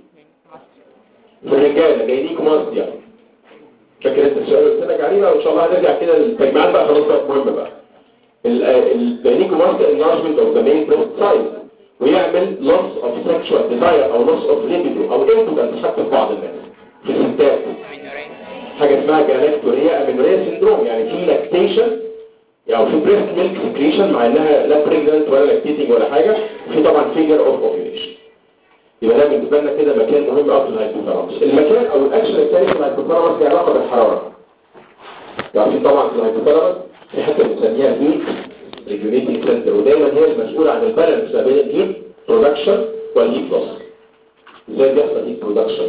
Speaker 1: في الرجاله جاينيكوماستيا فاكر انت السؤال اللي قلت لك عليه بقى وان شاء الله هنرجع كده للتجميعات بقى خلاص بقى مهمه بقى الجاينيكوماستيا enlargement of the main breast size ويعمل loss of sexual desire او loss of libido او impotence حتى في بعض الناس في الستات حاجه اسمها جالاكتوريا امينوريا سيندروم يعني في لاكتيشن يعني في بريست ميلك سكريشن مع انها لا بريجننت ولا لاكتيتنج ولا حاجه وفي طبعا فيجر اوف اوفيوليشن يبقى ده بالنسبه لنا كده مكان مهم قوي في الهايبوثالاموس المكان او الاكشن الثاني في الهايبوثالاموس له علاقه بالحراره يعني طبعا في الهايبوثالاموس في حته بنسميها هيت ريجوليتنج سنتر ودايما هي المسؤوله عن البالانس ما بين الهيت برودكشن والهيت لوس ازاي بيحصل هيت برودكشن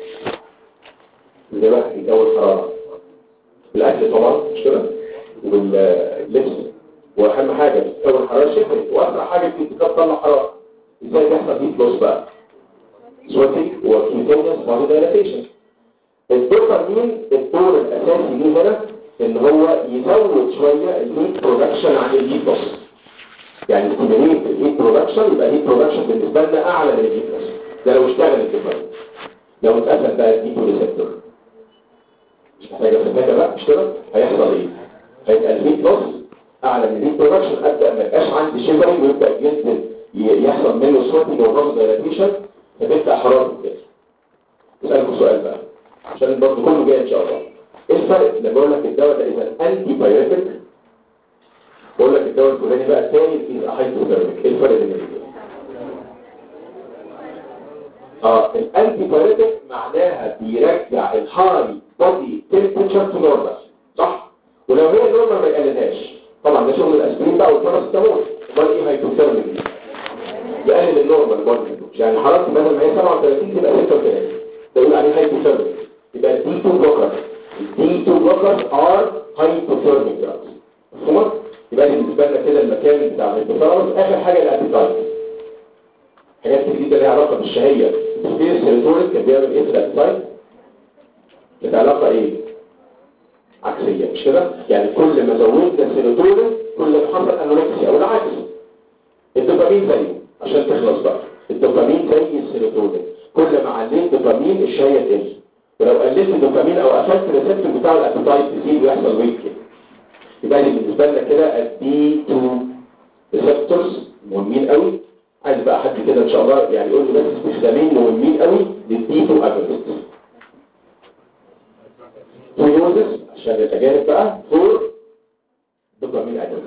Speaker 1: ازاي بقى بيكون حراره الاكل طبعا مش كده واللبس واهم حاجه بتكون حراره شبه واسرع حاجه في تطلع حراره ازاي بيحصل هيت لوس بقى سواتي وكيوتينيوس بودي دايلاتيشن الدوبامين الدور الاساسي ليه هنا ان هو يزود شويه الهيت برودكشن عن الهيت لوس يعني ستيميليت الهيت برودكشن يبقى الهيت برودكشن بالنسبه لنا اعلى من الهيت لوس ده لو اشتغل الدوبامين لو اتقفل بقى الهيت ريسبتور مش محتاجه فكاكه بقى مش كده هيحصل ايه هيبقى الهيت لوس اعلى من البرودكشن ابدا ما يبقاش عندي شيفرنج ويبدا ينزل ي- يحصل منه سويتنج والرصد دايلاتيشن فتبدا حراره الجسم اسالكم سؤال بقى عشان برضه كله جاي ان شاء الله ايه الفرق لما بقول لك الدواء ده اذا انتي بايوتيك بقول لك الدواء الفلاني بقى تاني از هايبوثيرميك ايه الفرق بين الاثنين اه الانتي بايوتيك معناها بيرجع الهاي بودي تمبرتشر تو نورمال صح ولو هي نورمال ما يقللهاش طبعا ده شغل الاسبرين بقى والباراسيتامول امال ايه هايبوثيرميك دي يقلل النورمال بودي يعني حرارتي بدل ما هي 37 تبقى 36 ده يقول عليه هايبوثيرميك يبقى الدي 2 بلوكر الدي 2 بلوكر ار هايبوثيرميك دراجز مفهوم يبقى دي بالنسبه لنا كده المكان بتاع الهايبوثيرميك اخر حاجه الابيتايت حاجات جديده ليها علاقه بالشهيه السبير سيروتونين كان بيعمل ايه في الابيتايت كانت علاقه ايه عكسيه مش كده يعني كل ما زودنا السيروتونين كل ما حصل انوركسيا والعكس الدوبامين زيه عشان تخلص بقى الدوبامين زي السيروتونين كل ما عليت دوبامين الشهيه تقل ولو قللت الدوبامين او قفلت الريسبتور بتاع الابيتايت تزيد ويحصل ويك يبقى دي بالنسبه لنا كده الدي 2 ريسبتورز مهمين قوي عايز بقى حد كده ان شاء الله يعني يقول لي بس استخدامين مهمين قوي للدي 2 اجونست تويوزس عشان الاجانب بقى فور دوبامين اجونست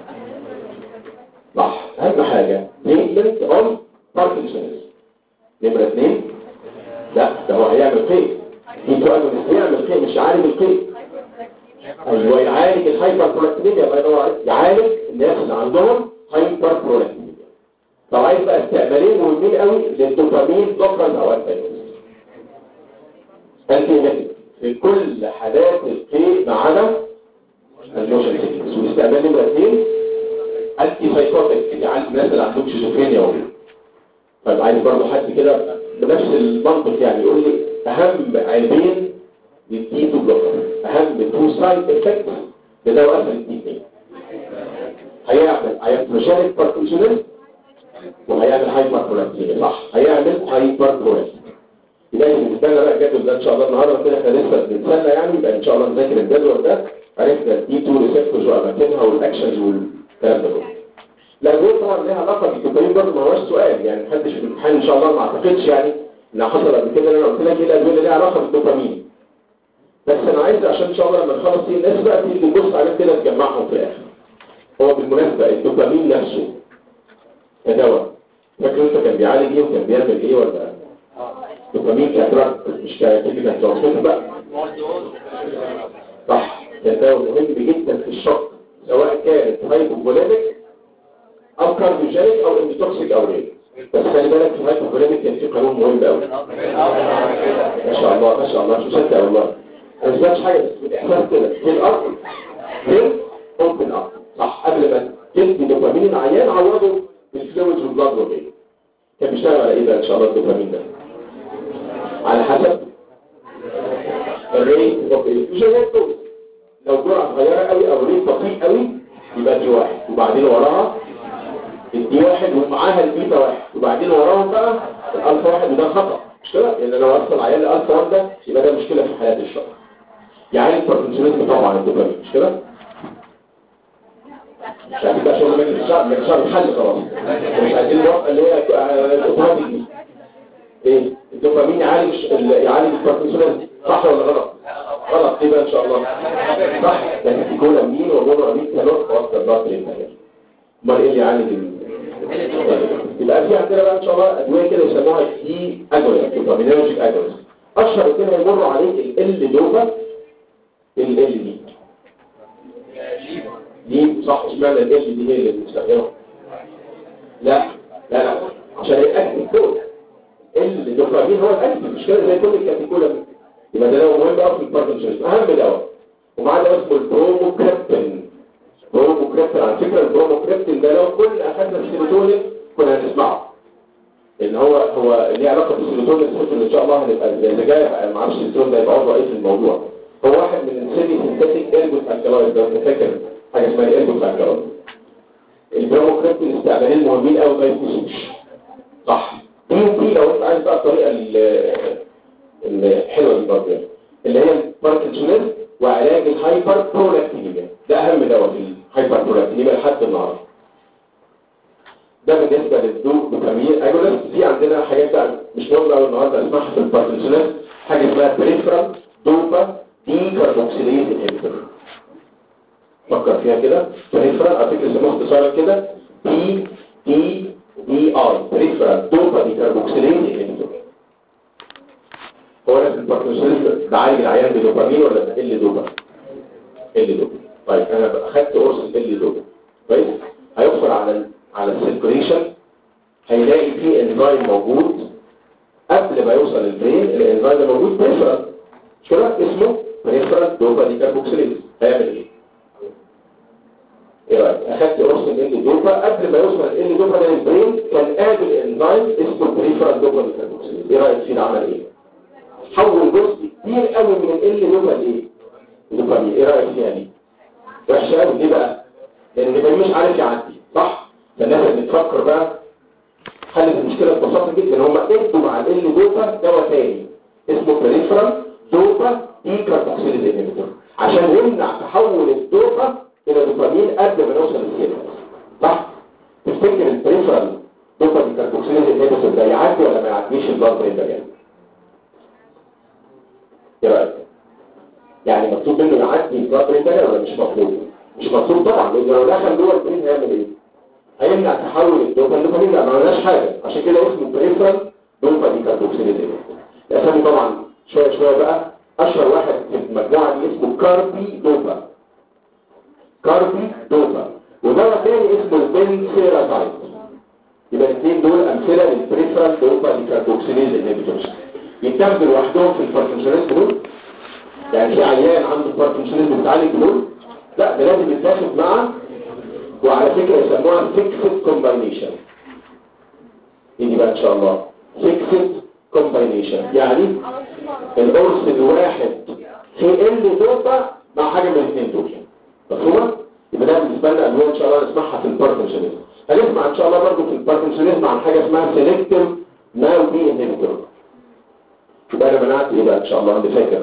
Speaker 1: صح اهم حاجه تريتمنت اون باركنسونز نمره اثنين لا ده هو هيعمل قيء دي 2 اجونست يعمل قيء مش عالج القيء ايوه يعالج الهايبر برودكتيفيتي الله ينور عليك يعالج الناس اللي عندهم هايبر برودكتيفيتي طب عايز بقى استعمالين مهمين قوي للدوبامين بلوكرز او انتاجونست انتي في كل حالات القيء ما عدا الموشن سيكنس والاستعمال نمره اثنين انتي سايكوتيك يعني الناس اللي عندهم شيزوفرينيا وكده طيب عايز برضه حد كده بنفس المنطق يعني يقول لي اهم عيبين للدي تو بلوكر اهم تو سايد افكت لدواء قفل الدي 2 هيعمل هيفرشالك باركنسونيزم وهيعمل هايبر برودكتيفيتي صح هيعمل هايبر برودكتيفيتي يبقى بالنسبه لنا بقى الجدول ده ان شاء الله النهارده كده احنا لسه بنتسلى يعني يبقى ان شاء الله نذاكر الجدول ده عرفنا الدي 2 ريسبتورز واماكنها والاكشنز والكلام ده كله الادويه طبعا ليها علاقه بالدوبامين برضه ما هوش سؤال يعني محدش في الامتحان ان شاء الله ما اعتقدش يعني ان حصل قبل كده انا قلت لك ايه الادويه اللي ليها علاقه بالدوبامين بس انا عايز عشان ان شاء الله لما نخلص دي الناس بقى تيجي تبص عليهم كده تجمعهم في الاخر هو بالمناسبه الدوبامين نفسه كدواء فاكر انت كان بيعالج ايه وكان بيعمل ايه ولا دوبامين كدراج مش كتيبيكال ترانسميتر بقى صح ده دواء مهم جدا في الشق سواء كانت هايبوفوليميك او كارديوجينيك او اندوتوكسيك او غيره بس خلي بالك في الهايبوفوليميك كان في قانون مهم قوي ما شاء الله ما شاء الله مش مصدق والله انا ما سمعتش حاجه بس بالاحساس كده في الارض في اوبن اب صح قبل ما تدي دوبامين العيان عوضه بالفلويدز والبلاد وغيره كان بيشتغل على ايه بقى ان شاء الله الدوبامين ده على حسب الريت اوف الفيوجن لو جرعه صغيره قوي او ريت بطيء قوي يبقى دي واحد وبعدين وراها الدي واحد ومعاها البيتا واحد وبعدين وراهم بقى الالفا واحد وده خطأ مش كده؟ لان لو وصل عيال الالفا واحد ده يبقى ده مشكله في حياه الشخص يعني الباركنسونيزم طبعا الدوبامين مش كده؟ مش عايزين بقى شغل مجلس الشعب مجلس الشعب اتحل خلاص مش عايزين الوقت اللي هي الاوتوماتيك دي ايه الدوبامين يعالج يعالج الباركنسونيزم صح ولا غلط؟ غلط ايه بقى ان شاء الله؟ صح ده كاتيكولا مين ومونو امين كانوت وسط الضغط الانتهائي امال ايه اللي يعالج يبقى في عندنا بقى ان شاء الله ادويه كده يسموها دي اجونست دوبامينرجيك اجونست اشهر اثنين هيمروا عليك ال دوبا ال ال دي دي صح اشمعنى ال ال دي هي اللي بنستخدمها لا لا لا عشان الاكتف كود ال دوبامين هو الاكتف مش كده زي كل الكاتيكولا يبقى ده مهم قوي في الباركنسونز اهم دواء ومعاه دواء اسمه البروموكريبتين بروموكريبتين على فكره البروموكريبتين ده لو كل اخذنا السيروتونين كنا هنسمعه ان هو هو ليه علاقه بالسيروتونين السيروتونين ان شاء الله هنبقى اللي جاي ما اعرفش السيروتونين ده يبقى عضو ايه في الموضوع هو واحد من السيمي سينثيتيك ايرجوت الكالويد لو انت فاكر حاجه اسمها الايرجوت الكالويد البروموكريبتين استعمالين مهمين قوي ما يفوزوش صح دي دي لو انت عايز بقى الطريقه الحلوه دي برضه اللي هي الباركنسونيزم وعلاج الهايبر برودكتيفيتي ده اهم دواء في هايبربرولاكتينيميا لحد النهارده ده بالنسبه للدوبامين اجونست في عندنا حاجات بقى مش مهمه قوي النهارده اسمها في الباركنسونات حاجه اسمها بريفرال دوبا دي كاربوكسيليز انهبيتور فكر فيها كده بريفرال على فكره اسمها اختصارا كده بي دي دي اي بريفرال دوبا دي كاربوكسيليز انهبيتور هو انا في الباركنسونات بعالج العيان بدوبامين ولا بقل دوبا ال دوبا طيب انا اخدت قرص ال دوبا كويس هيدخل على ال على السيركوليشن هيلاقي فيه انزيم موجود قبل ما يوصل البرين الانزيم ده موجود بريفرال مش كده اسمه بريفرال دوبا دي كاربوكسيليز هيعمل ايه ايه رايك اخدت قرص ال دوبا قبل ما يوصل ال دوبا ده للبرين كان قابل انزيم اسمه بريفرال دوبا دي كاربوكسيليز ايه رايك فيه عمل ايه حول جزء كبير قوي من ال دوبا لايه دوبامين ايه رايك فيها دي وحشه قوي ليه بقى لان الدوبامين مش عارف يعدي صح فالناس اللي بتفكر بقى حلت المشكله ببساطه جدا هم ادوا مع ال دوبا دواء تاني اسمه بريفرال دوبا دي كاربوكسيليز انهبيتور عشان يمنع تحول الدوبا الى دوبامين قبل ما نوصل للسيرفس صح تفتكر البريفرال دوبا دي كاربوكسيليز انهبيتور ده يعدي ولا ما يعديش البلاد برين بارير ايه رايك يعني مطلوب منه يعدي البلاد برين بارير ولا مش مطلوب مش مطلوب طبعا لان لو دخل جوه البرين هيعمل ايه هيمنع تحول الدوبا الدوبامين لا ما عملناش حاجه عشان كده اسمه بريفرال دوبا دي كاربوكسيليز الاسامي طبعا شويه شويه بقى اشهر واحد في المجموعه دي اسمه كاربي دوبا كاربي دوبا ودواء تاني اسمه البنسيرازايد يبقى الاثنين دول امثله للبريفرال دوبا دي كاربوكسيليز انهبيتورز يتاخدوا لوحدهم في الباركنسونيزم دول يعني في عيان عنده باركنسونيزم بتعالج دول لا ده لازم يتاخد مع وعلى فكرة يسموها fixed combination يجي بقى ان شاء الله fixed combination يعني القرص الواحد في ال دوبا مع حاجة من الاثنين دول مفهومة؟ يبقى ده بالنسبة لنا أدوية ان شاء الله نسمعها في الباركنسونيزم هنسمع ان شاء الله برضه في الباركنسونيزم عن حاجة اسمها selective MAO-B inhibitor يبقى انا منعت ايه بقى ان شاء الله اللي فاكر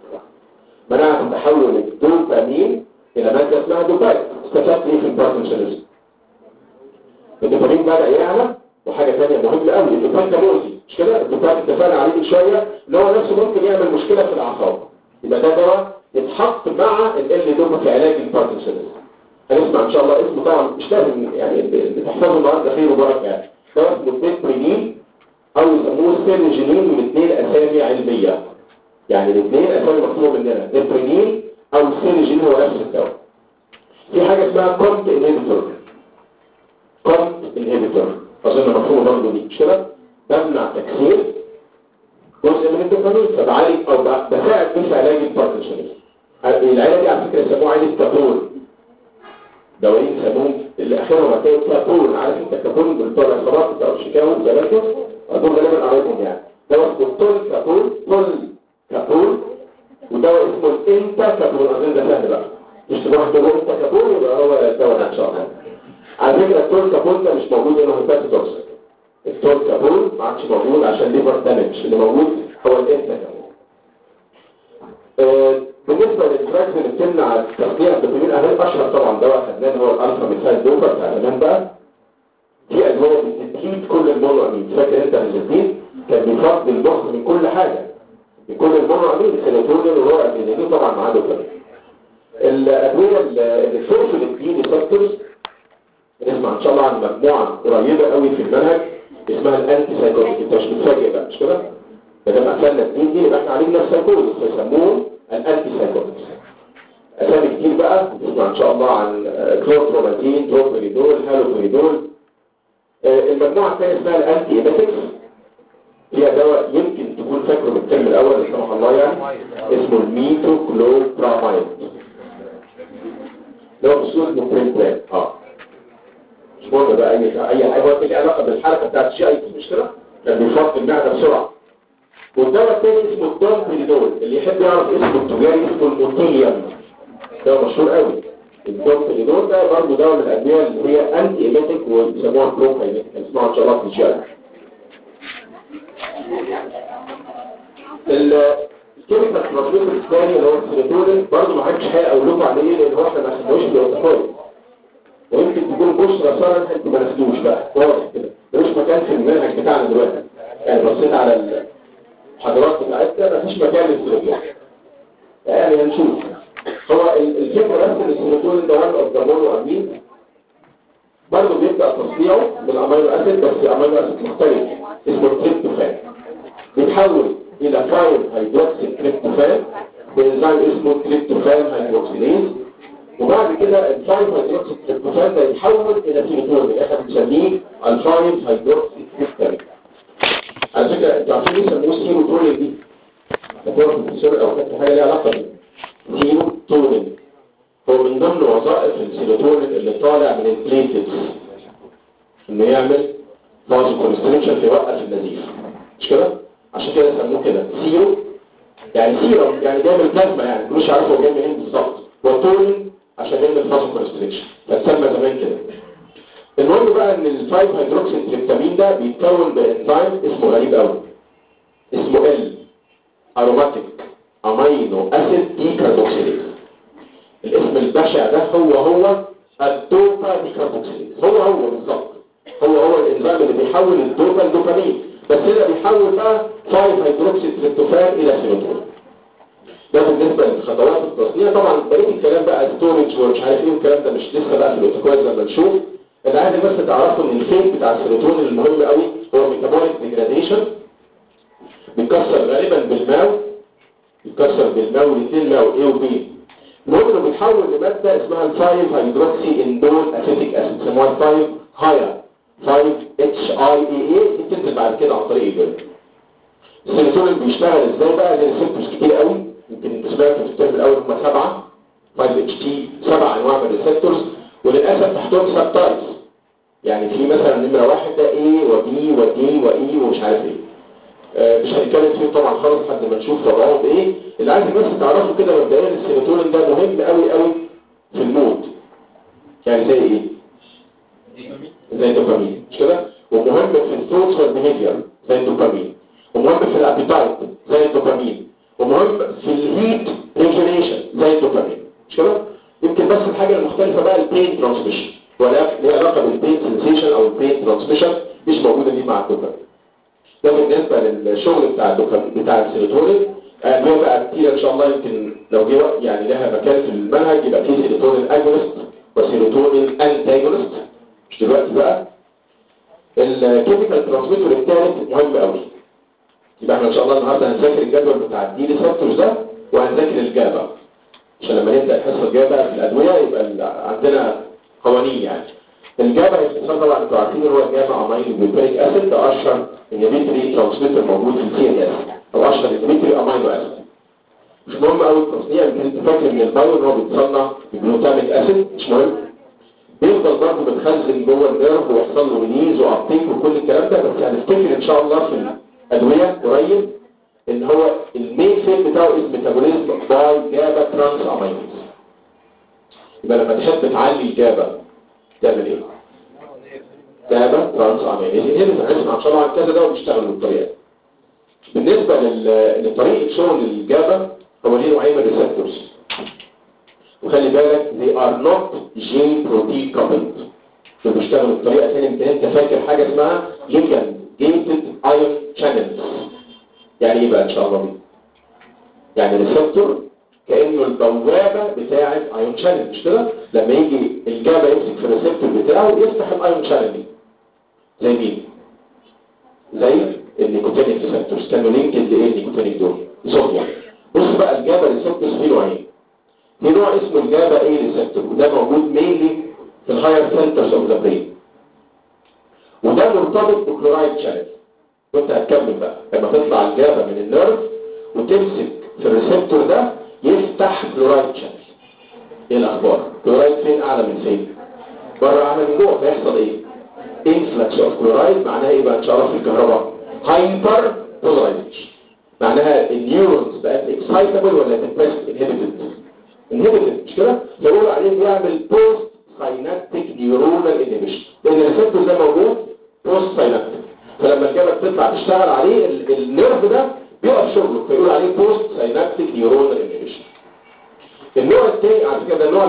Speaker 1: منعت تحول الدوبامين الى مادة اسمها دوباين استفدت ايه في الباركنسونيزم الدوبامين بدأ يعلى وحاجة ثانية مهمة قوي الدوباين ده مؤذي مش كده الدوباين اتفقنا عليه من شوية ان هو نفسه ممكن يعمل مشكلة في الاعصاب يبقى ده دواء يتحط مع ال دوبا في علاج الباركنسونيزم هنسمع ان شاء الله اسمه طبعا مش لازم يعني بتحفظه النهارده خير وبركه يعني دواء اسمه بيترينين او يسموه سيرجينين من اثنين اسامي علميه يعني الاثنين اسامي مطلوبه مننا بيترينين او سيرجين هو نفس الدواء في حاجة اسمها كونت انهبيتور كونت انهبيتور اظن مفهوم برضه دي مش كده بمنع تكسير جزء من الدوبامين فبعالج او بساعد في علاج الباركنسونيزم العيله دي على فكره يسموها عيله كابون دوايين يسموهم اللي اخرهم هتلاقي كابون عارف انت كابون بتوع العصابات بتوع الشيكاغو زمان كده دول غالبا قريبهم يعني دواء اسمه تول كابون تول كابون ودواء اسمه الانتا كابون اظن ده سهل بقى مش تروح تقول انت كابون يبقى هو الدواء ده ان شاء الله على فكره التول كابون ده مش موجود انه هيباتوتوكس التول كابون ما عادش موجود عشان ليفر دامج اللي موجود هو الانتا كابون آه بالنسبه للدراجز اللي بتمنع تصنيع الدوبامين اهم اشهر طبعا دواء خدناه هو الالفا ميثايل دوبا بتاع زمان بقى في ادويه بتزيد كل المونو امين فاكر انت الزيتين كان بيفضي المخ من كل حاجه من كل المونو امين السيروتونين والورق الجنين طبعا معاه دوبامين الأدوية اللي بتوصل الجين ريسبتورز نسمع إن شاء الله عن مجموعة قريبة قوي في المنهج اسمها الأنتي سايكوتيك أنت مش متفاجئ بقى مش كده؟ ما دام قفلنا الدين دي يبقى احنا علينا السايكوز فيسموهم الأنتي سايكوتكس أسامي كتير بقى نسمع إن شاء الله عن كلوتروماتين دروبريدول هالوبريدول المجموعة الثانية اسمها الأنتي إيباتكس فيها دواء يمكن تكون فاكره بالترم الأول لا سمح الله يعني اسمه الميتوكلوبرامايد اللي هو بصورة مبريد اه مش مهم بقى اي اي حاجه هو ليه علاقه بالحركه بتاعت الشيء اي مش كده كان بيفرط المعده بسرعه والدواء الثاني اسمه الدومبريدول اللي يحب يعرف اسمه التجاري اسمه الموتيليوم ده مشهور قوي الدومبريدول ده برضه دواء من الادويه اللي هي انتي ايميتيك وبيسموها بروكايميتيك اسمها ان شاء الله في الشارع الكيميكال ترانسميتر الثاني اللي هو السيروتونين برضه ما حدش هيقول لكم عليه لان هو احنا ما خدناهوش في البروتوكول ويمكن تكون بشرى صار انت ما نسيتوش بقى واضح كده ملوش مكان في المنهج بتاعنا دلوقتي يعني بصيت على الحضارات بتاعتنا مفيش مكان للسيروتونين يعني هنشوف هو ال- الفكره بس ان السيروتونين ده وان اوف ذا مونو امين برضه بيبدا تصنيعه بالامينو اسيد بس امينو اسيد مختلف اسمه تريبتوفان بيتحول الى 5 هيدروكسي تريبتوفان بانزيم اسمه تريبتوفان هيدروكسيليز وبعد كده ال 5 هيدروكسي تريبتوفان ده يتحول الى سيروتونين احنا بنسميه ال 5 هيدروكسي تريبتوفان على فكره انتوا عارفين ليه سموه سيروتونين دي؟ فاكرها في الدكتور او كانت حاجه ليها علاقه بيه سيروتونين هو من ضمن وظائف السيروتونين اللي طالع من البليتلز انه يعمل فازو كونستريكشن يوقف النزيف مش كده عشان كده سموه كده سيرو يعني سيرم يعني جاي من البلازما يعني مش عارف هو جاي منين بالظبط وتونين عشان يعمل فازو كونستريكشن فتسمى زمان كده المهم بقى ان ال 5 هيدروكسي تريبتامين ده بيتكون بانزيم اسمه غريب قوي اسمه ال اروماتيك امينو اسيد ديكاربوكسيليز الاسم البشع ده هو هو الدوبا ديكاربوكسيليز هو هو بالظبط هو هو الانزيم اللي بيحول الدوبا لدوبامين بس هنا بيحول بقى 5 هيدروكسي تريبتوفان الى سيروتونين ده بالنسبه لخطوات التصنيع طبعا بقيه الكلام بقى ستورج ومش عارف ايه والكلام ده مش لسه بقى في الاوتوكويز لما نشوف اللي عايز بس تعرفوا ان الفيت بتاع السيروتونين المهم قوي هو ميتابوليك ديجراديشن بيتكسر غالبا بالماو بيتكسر بالماو الاثنين ماو اي وبي المهم انه بيتحول لماده اسمها الفايف هيدروكسي اندول اسيتيك اسيد سموها الفايف هايا 5 اتش اي اي اي دي بتنزل بعد كده عن طريق الجلد السيروتونين بيشتغل ازاي بقى ليه ريسبتورز كتير قوي يمكن انت سمعت في الترم الاول هم سبعه 5 اتش تي سبع انواع من الريسبتورز وللاسف تحتهم سب تايبس يعني في مثلا نمره واحد ده ايه وبي ودي واي ومش عارف ايه آه، مش هنتكلم فيه طبعا خالص لحد ما نشوف وضعهم ايه اللي عايز بس تعرفوا كده مبدئيا السيروتونين ده مهم قوي قوي في المود يعني زي ايه زي الدوبامين مش كده ومهم في الثوتس والبيهيفير زي الدوبامين ومهم في الابيتايت زي الدوبامين ومهم في الهيت ريجنيشن زي الدوبامين مش كده يمكن بس الحاجه المختلفه بقى البين ترانسميشن ولا ليها علاقه بالبين سنسيشن او البين ترانسميشن مش موجوده دي مع الدوبامين ده بالنسبه للشغل بتاع الدوبامين بتاع السيروتونين آه، له بقى كتير ان شاء الله يمكن لو جه وقت يعني لها مكان في المنهج يبقى فيه سيروتونين اجونست وسيروتونين انتاجونست مش دلوقتي بقى الكيميكال ترانسميتر الثالث مهم قوي يبقى احنا ان شاء الله النهارده هنذاكر الجدول بتاع الدي ريسبتورز ده وهنذاكر الجابا عشان لما نبدا الحصه الجايه بقى في الادويه يبقى ال- عندنا قوانين يعني الجابا باختصار طبعا انتوا عارفين هو الجابا امينو بيوبريك اسيد ده اشهر انهبيتوري ترانسميتر موجود في السي ان اس او اشهر انهبيتوري امينو اسيد مش مهم قوي التصنيع يمكن انت فاكر من البايو ان هو بيتصنع بجلوتاميك اسيد مش مهم بيفضل برضه متخزن جوه النيرف ويحصل له ريليز وابتيك وكل الكلام ده بس هنفتكر ان شاء الله في الادويه قريب ان هو المين فيل بتاعه اسم ميتابوليزم باي جابا ترانس امينوز يبقى لما تحب تعلي الجابا تعمل ايه؟ جابا ترانس امينوز هنا هنسمع ان شاء الله عن كذا ده وبيشتغل بالطريقه دي. بالنسبه لل- لطريقه شغل الجابا هو ليه نوعين من الريسبتورز وخلي بالك they are not gene protein coupled دول بيشتغلوا بطريقه ثانيه يمكن انت فاكر حاجه اسمها ligand gated ion channels يعني ايه بقى ان شاء الله دي يعني ريسبتور كانه البوابه بتاعه ايون شانل مش كده لما يجي الجابا يمسك في الريسبتور بتاعه يفتح الايون شانل دي زي مين زي النيكوتينيك ريسبتورز كانوا لينكد لايه النيكوتينيك دول زوميا بص بقى الجابا ريسبتورز فيه نوعين في نوع اسمه الجابا اي ريسبتور وده موجود مينلي في الهاير سنترز اوف ذا برين وده مرتبط بكلورايد شانل وانت هتكمل بقى لما تطلع الجابا من النيرف وتمسك في الريسبتور ده يفتح كلورايد شانل ايه الاخبار كلورايد فين اعلى من فين بره اعلى من جوه فيحصل ايه انفلكس اوف كلورايد معناها ايه بقى ان شاء الله في الكهرباء هايبر بولارايزيشن معناها النيورونز بقت اكسايتابل ولا ديبريست انهبيتد انهبيتد مش كده فيقولوا عليه بيعمل بوست ساينابتيك نيورونال انهبيشن لان الريسبتور ده موجود بوست ساينابتيك فلما الجبل تطلع تشتغل عليه ال- النيرف ده بيقف شغله فيقول عليه بوست ساينابتيك نيورونال انهبيشن النوع الثاني على فكره ده النوع اللي هيهمك ان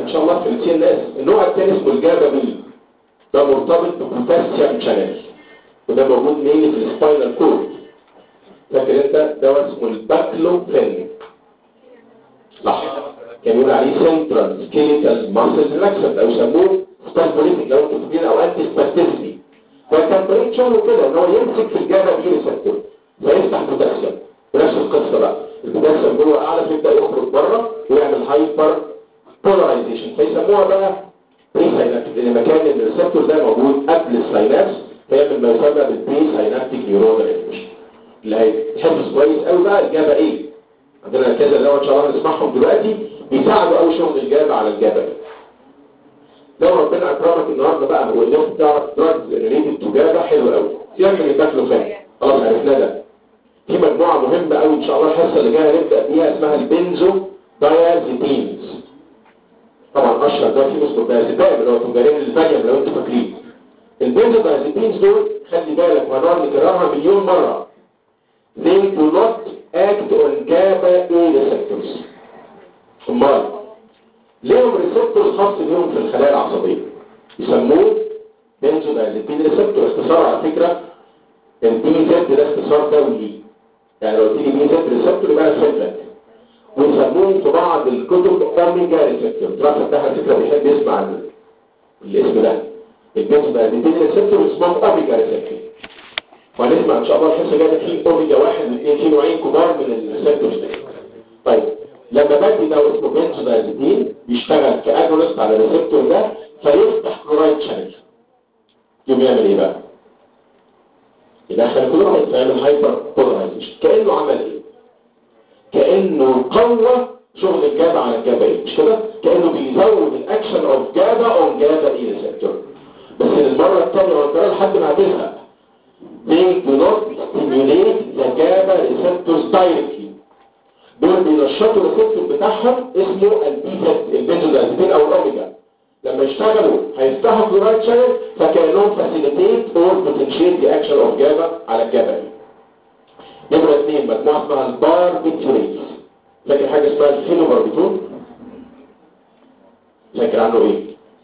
Speaker 1: شاء الله في السي ان اس النوع الثاني اسمه الجابا بي ده مرتبط ببوتاسيوم شانل وده موجود مين في السباينال كورد فاكر انت ده اسمه الباكلوفين صح كان يقول عليه سنترال سكيليتال ماسل ريلاكسنت او يسموه سباسموليتيك لو انتوا فاكرين او انتي سباستيسيتي فكان طريقه شغله كده ان هو يمسك في الجابا بي ريسبتور فيفتح بوتاسيوم ونفس القصه بقى البوتاسيوم جوه اعلى فيبدا يخرج بره ويعمل هايبر بولاريزيشن فيسموها بقى بري ساينابتيك لان مكان الريسبتور ده موجود قبل الساينابس فيعمل ما يسمى بالبري ساينابتيك نيورونال انفيشن اللي هيتحفظ كويس قوي بقى الجابا ايه عندنا كذا اللي هو ان شاء الله نسمعهم دلوقتي بيساعدوا قوي شغل الجابا على الجابا لو ربنا اكرمك النهارده بقى والناس بتعرف دراجز ريليتد تو جابا حلو قوي سيبك من الباكلوفين خلاص عرفنا ده في مجموعه مهمه قوي ان شاء الله الحصه اللي جايه هنبدا بيها اسمها البنزو دايازيبينز طبعا اشهر ده في اسمه دايازيبام اللي هو تجارين الفاليوم لو انتوا فاكرين البنزو دايازيبينز دول خلي بالك وهنقعد نكررها مليون مره they do not act on GABA A receptors امال ليهم ريسبتور خاص بيهم في الخلايا العصبيه يسموه بنزودايزيبين ريسبتور اختصار على فكره البي زد ده اختصار دولي يعني لو قلت لي بي زد ريسبتور يبقى انا فهمت لك ويسموهم في بعض الكتب اوميجا ريسبتور تراث ده على فكره بيحب يسمع عن الاسم ده البنزودايزيبين ريسبتور اسمهم اوميجا ريسبتور وهنسمع ان شاء الله الحصه الجايه في اوميجا واحد واثنين في نوعين كبار من الريسبتورز طيب لما بدي ده اسمه بنزودايزيبين بيشتغل كاجونست على الريسبتور ده فيفتح كلورايد شانل يقوم يعمل ايه بقى؟ يدخل كلورايد فيعمل هايبر بولارايزيشن كانه عمل ايه؟ كانه قوى شغل الجابا على الجابا ايه مش كده؟ كانه بيزود الاكشن اوف جابا اون جابا اي ريسبتور بس للمره الثانيه والثالثه لحد ما هتزهق they do not stimulate the GABA receptors directly دول بينشطوا الريسبتور بتاعهم اسمه البيزت البنزودازيبين او الاوميجا لما يشتغلوا هيفتحوا كلورايد شانل فكانهم فاسيليتيت اور بوتنشيت ذا اكشن اوف جابا على الجبل نمرة اثنين مجموعة اسمها الباربيتوريتس فاكر حاجة اسمها الفينوباربيتول فاكر عنه ايه؟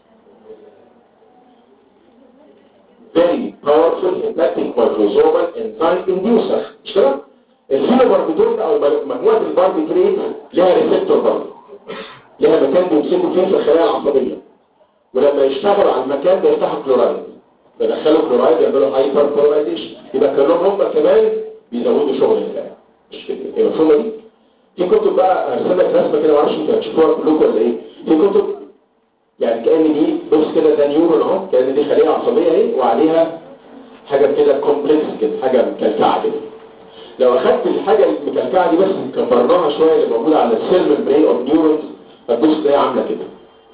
Speaker 1: very powerful hepatic microsomal enzyme inducer مش كده؟ الفينوباربيتول او مجموعة الباربيتوريتس لها ريسبتور برضه لها مكان بيمسكوا فيه في الخلايا العصبية ولما يشتغلوا على المكان ده يفتحوا كلورايد يدخلوا كلورايد يعملوا هايبر كلورايديشن يبقى كانهم هم كمان بيزودوا شغل الخلايا مش كده ايه المفهومه دي في كتب بقى هرسم لك رسمه كده معرفش انتوا هتشوفوها كلكم ولا ايه في كتب يعني كان دي بص كده ده نيورون اهو كان دي خليه عصبيه اهي وعليها حاجه كده كومبلكس كده حاجه مكلكعه كده لو اخدت الحاجه المكلكعه دي بس كبرناها شويه اللي موجوده على السيل ممبرين اوف نيورونز هتبص تلاقيها عامله كده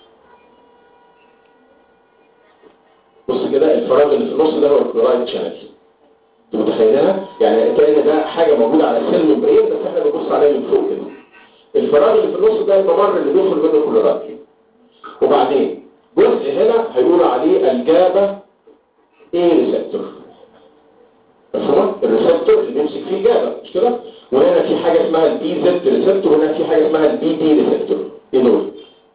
Speaker 1: بص كده الفراغ اللي في النص ده هو الكلورايد شانل انتوا متخيلينها يعني كان ده حاجه موجوده على السيل ممبرين بس احنا بنبص عليها من فوق كده الفراغ اللي في النص ده الممر اللي بيدخل منه كلورايد وبعدين جزء هنا هيقولوا عليه الجابا ايه ريسبتور مفهوم الريسبتور اللي بيمسك فيه جابا مش كده وهنا في حاجه اسمها البي زد ريسبتور وهنا في حاجه اسمها البي دي ريسبتور ايه دول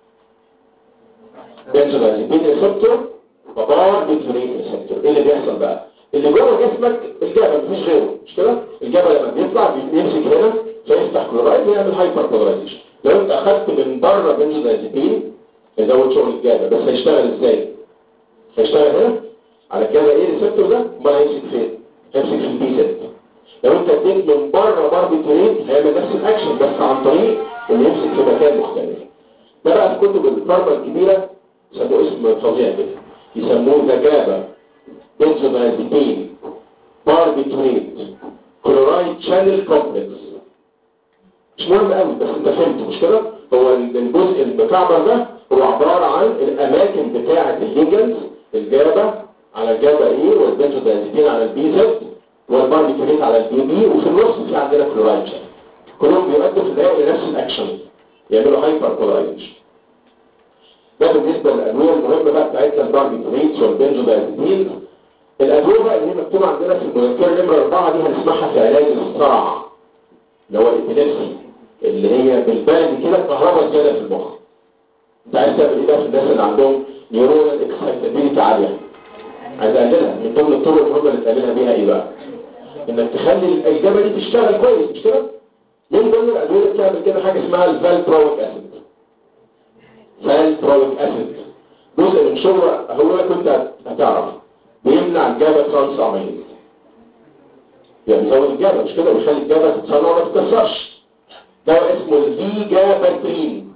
Speaker 1: بنزودازيبين ريسبتور وباربيتوريت ريسبتور ايه اللي بيحصل بقى اللي جوه جسمك الجبل مفيش غيره مش كده الجبل لما بيطلع بيمسك هنا فيفتح كلورايد ويعمل هايبر كلورايزيشن لو انت اخدت من بره بنزودازيبين يزود شغل الجبل بس هيشتغل ازاي هيشتغل هنا على الجبل ايه الريسبتور ده امال هيمسك فين هيمسك في البي زد لو انت اديت من بره باربيتوريت هيعمل نفس الاكشن بس عن طريق انه يمسك في مكان مختلف ده بقى في كتب الفارما الكبيره يسموه اسم فظيع كده يسموه ذجابة بنزودازيبين باربيتوريت كلورايد شانل كومبلكس مش مهم قوي بس انت فهمت مش كده هو الجزء المكعبر ده هو عبارة عن الاماكن بتاعة الليجنز الجابة على الجابة ايه والبنزودازيبين على البي زد والباربيتوريت على البي بي وفي النص في عندنا كلورايد شانل كلهم بيؤدوا في النهاية لنفس الاكشن يعملوا هايبر كلورايديشن ده بالنسبة للأدوية المهمة بقى بتاعتنا الباربيتوريتس والبنزودازيبين الأدوية بقى اللي هي مكتوبة عندنا في المذكرة نمرة أربعة دي هنسمعها في علاج الصرع اللي هو الإبيليبسي اللي هي بالبلد كده كهرباء زيادة في المخ انت عايز تعمل ايه بقى في الناس اللي عندهم نيورونال اكسايتابيلتي عاليه عايز اقللها من ضمن الطرق المهمه اللي تقللها بيها ايه بقى انك تخلي الاجابه دي تشتغل كويس مش كده من ضمن الادويه اللي بتعمل كده حاجه اسمها الفالبرويك اسيد فالبرويك اسيد جزء من شغله هو كنت هتعرف بيمنع الجابا ترانس امينيز يعني بيزود الجابا مش كده بيخلي الجابا تتصنع وما تتكسرش دواء اسمه الفيجاباترين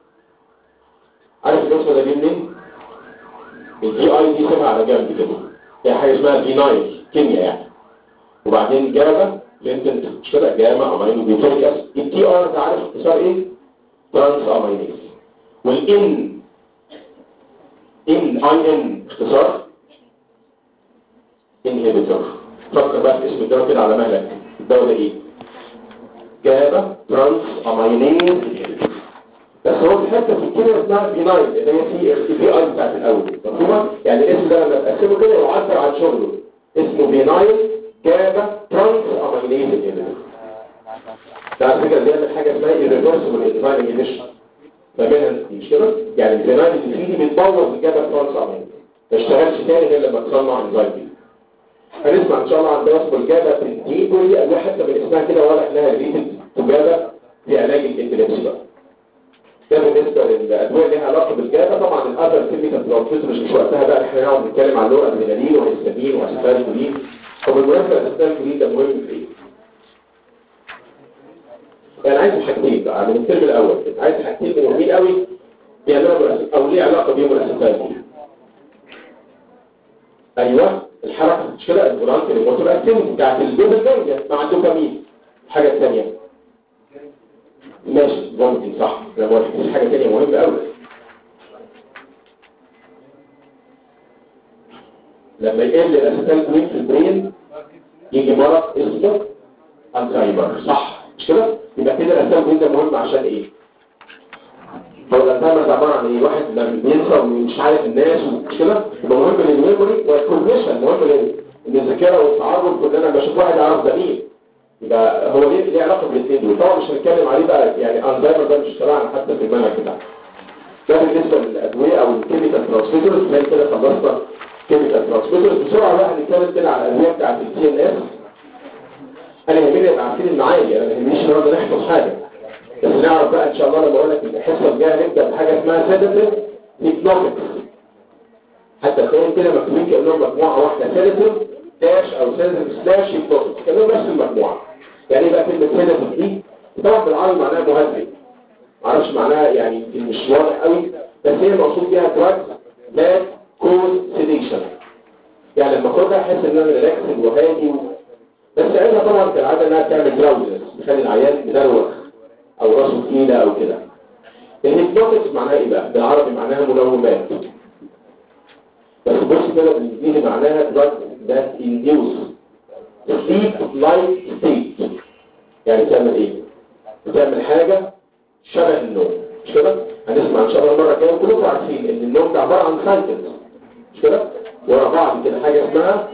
Speaker 1: عارف الاسم ده جه منين؟ الفي اي دي سيبها على جنب كده هي حاجه اسمها فينايل كيمياء يعني وبعدين جابا لينتنت مش كده جاما امينو بيوتيك اسيد التي ار انت عارف اختصار ايه؟ ترانس امينيز والان ان اي ان اختصار انهبيتور فكر بقى في اسم الدواء كده على مهلك الدواء ده ايه؟ جابا ترانس امينيز بس هو في حته في الكيمياء اسمها فينايل اللي هي في الفي اي بتاعت الاول مفهومه؟ يعني الاسم ده لما تقسمه كده يعبر عن شغله اسمه فينايل جابا ترانس امينيز انهبيتور ده على فكره بيعمل حاجه اسمها irreversible enzyme inhibition فاهمينها مش كده؟ يعني الفينايل اللي فيه دي بتبوظ الجابا ترانس امينيز ما اشتغلش تاني غير لما تصنع انزيم دي هنسمع ان شاء الله عن دواء اسمه الجابا بنتيجوري او حتى من اسمها كده ولا انها ريليتد تو جابا في علاج الابيليبسي بقى ده بالنسبه للادويه اللي لها علاقه بالجابا طبعا الاذر كيميكال ترانسميتر مش وقتها بقى احنا نقعد نتكلم عن نوع ادرينالين وهيستامين واسيتالكولين طب بالمناسبه الاسيتالكولين ده مهم في ايه؟ يعني عايز حاجتين بقى من الترم الاول عايز حاجتين مهمين قوي بيعملوا او ليه علاقه بيهم الاسيتالكولين ايوه الحركه مش كده الفولانت الموتور اكتيفيتي بتاعت الجزء الجايه مع الدوبامين الحاجه الثانيه ماشي ممكن صح انا ما قلتش حاجه ثانيه مهمه قوي لما يقل الاسيتالكولين في البرين يجي مرض اسمه الزهايمر صح مش كده يبقى كده الاسيتالكولين ده مهم عشان ايه هو الالزهايمر ده عباره عن ايه واحد لما بينسى ومش عارف الناس ومش كده يبقى مهم للميموري والكوجنيشن مهم لل- للذاكره والتعرف كلنا لما اشوف واحد اعرف ده مين يبقى هو ليه ليه علاقه بالاثنين دول طبعا مش هنتكلم عليه بقى يعني الزهايمر ده مش تبعنا حتى في المنهج بتاعنا ده بالنسبه للادويه او الكيميكال ترانسميترز زي كده خلصنا كيميكال ترانسميترز بسرعه بقى هنتكلم كده على الادويه بتاعت التي ان اس انا يهمني نبقى عارفين المعاني انا ما يهمنيش النهارده نحفظ حاجه بس نعرف بقى ان شاء الله لما اقول لك الحصه الجايه نبدا بحاجه اسمها سيداتيف هيبنوتكس حتى تلاقيهم كده مكتوبين كانهم مجموعه واحده سيداتيف داش او سيداتيف سلاش هيبنوتكس كانهم نفس المجموعه يعني ايه بقى كلمه سيداتيف دي طبعا بالعربي معناها مهدئ معرفش معناها يعني مش واضح قوي بس هي المقصود بيها دراجز ذات كوز سيديشن يعني لما اخدها احس ان انا ريلاكسد وهادي و... بس عيبها طبعا كالعاده انها تعمل دراوزنس تخلي العيان مدروخ او راسه تقيله او كده الهيبنوتكس معناها ايه بقى بالعربي معناها منومات بس بص كده بالانجليزي معناها drugs that induce sleep like state يعني تعمل ايه بتعمل حاجه شبه النوم مش كده هنسمع ان شاء الله المره الجايه كلكم عارفين ان النوم ده عباره عن سايكلز مش كده ورا بعض كده حاجه اسمها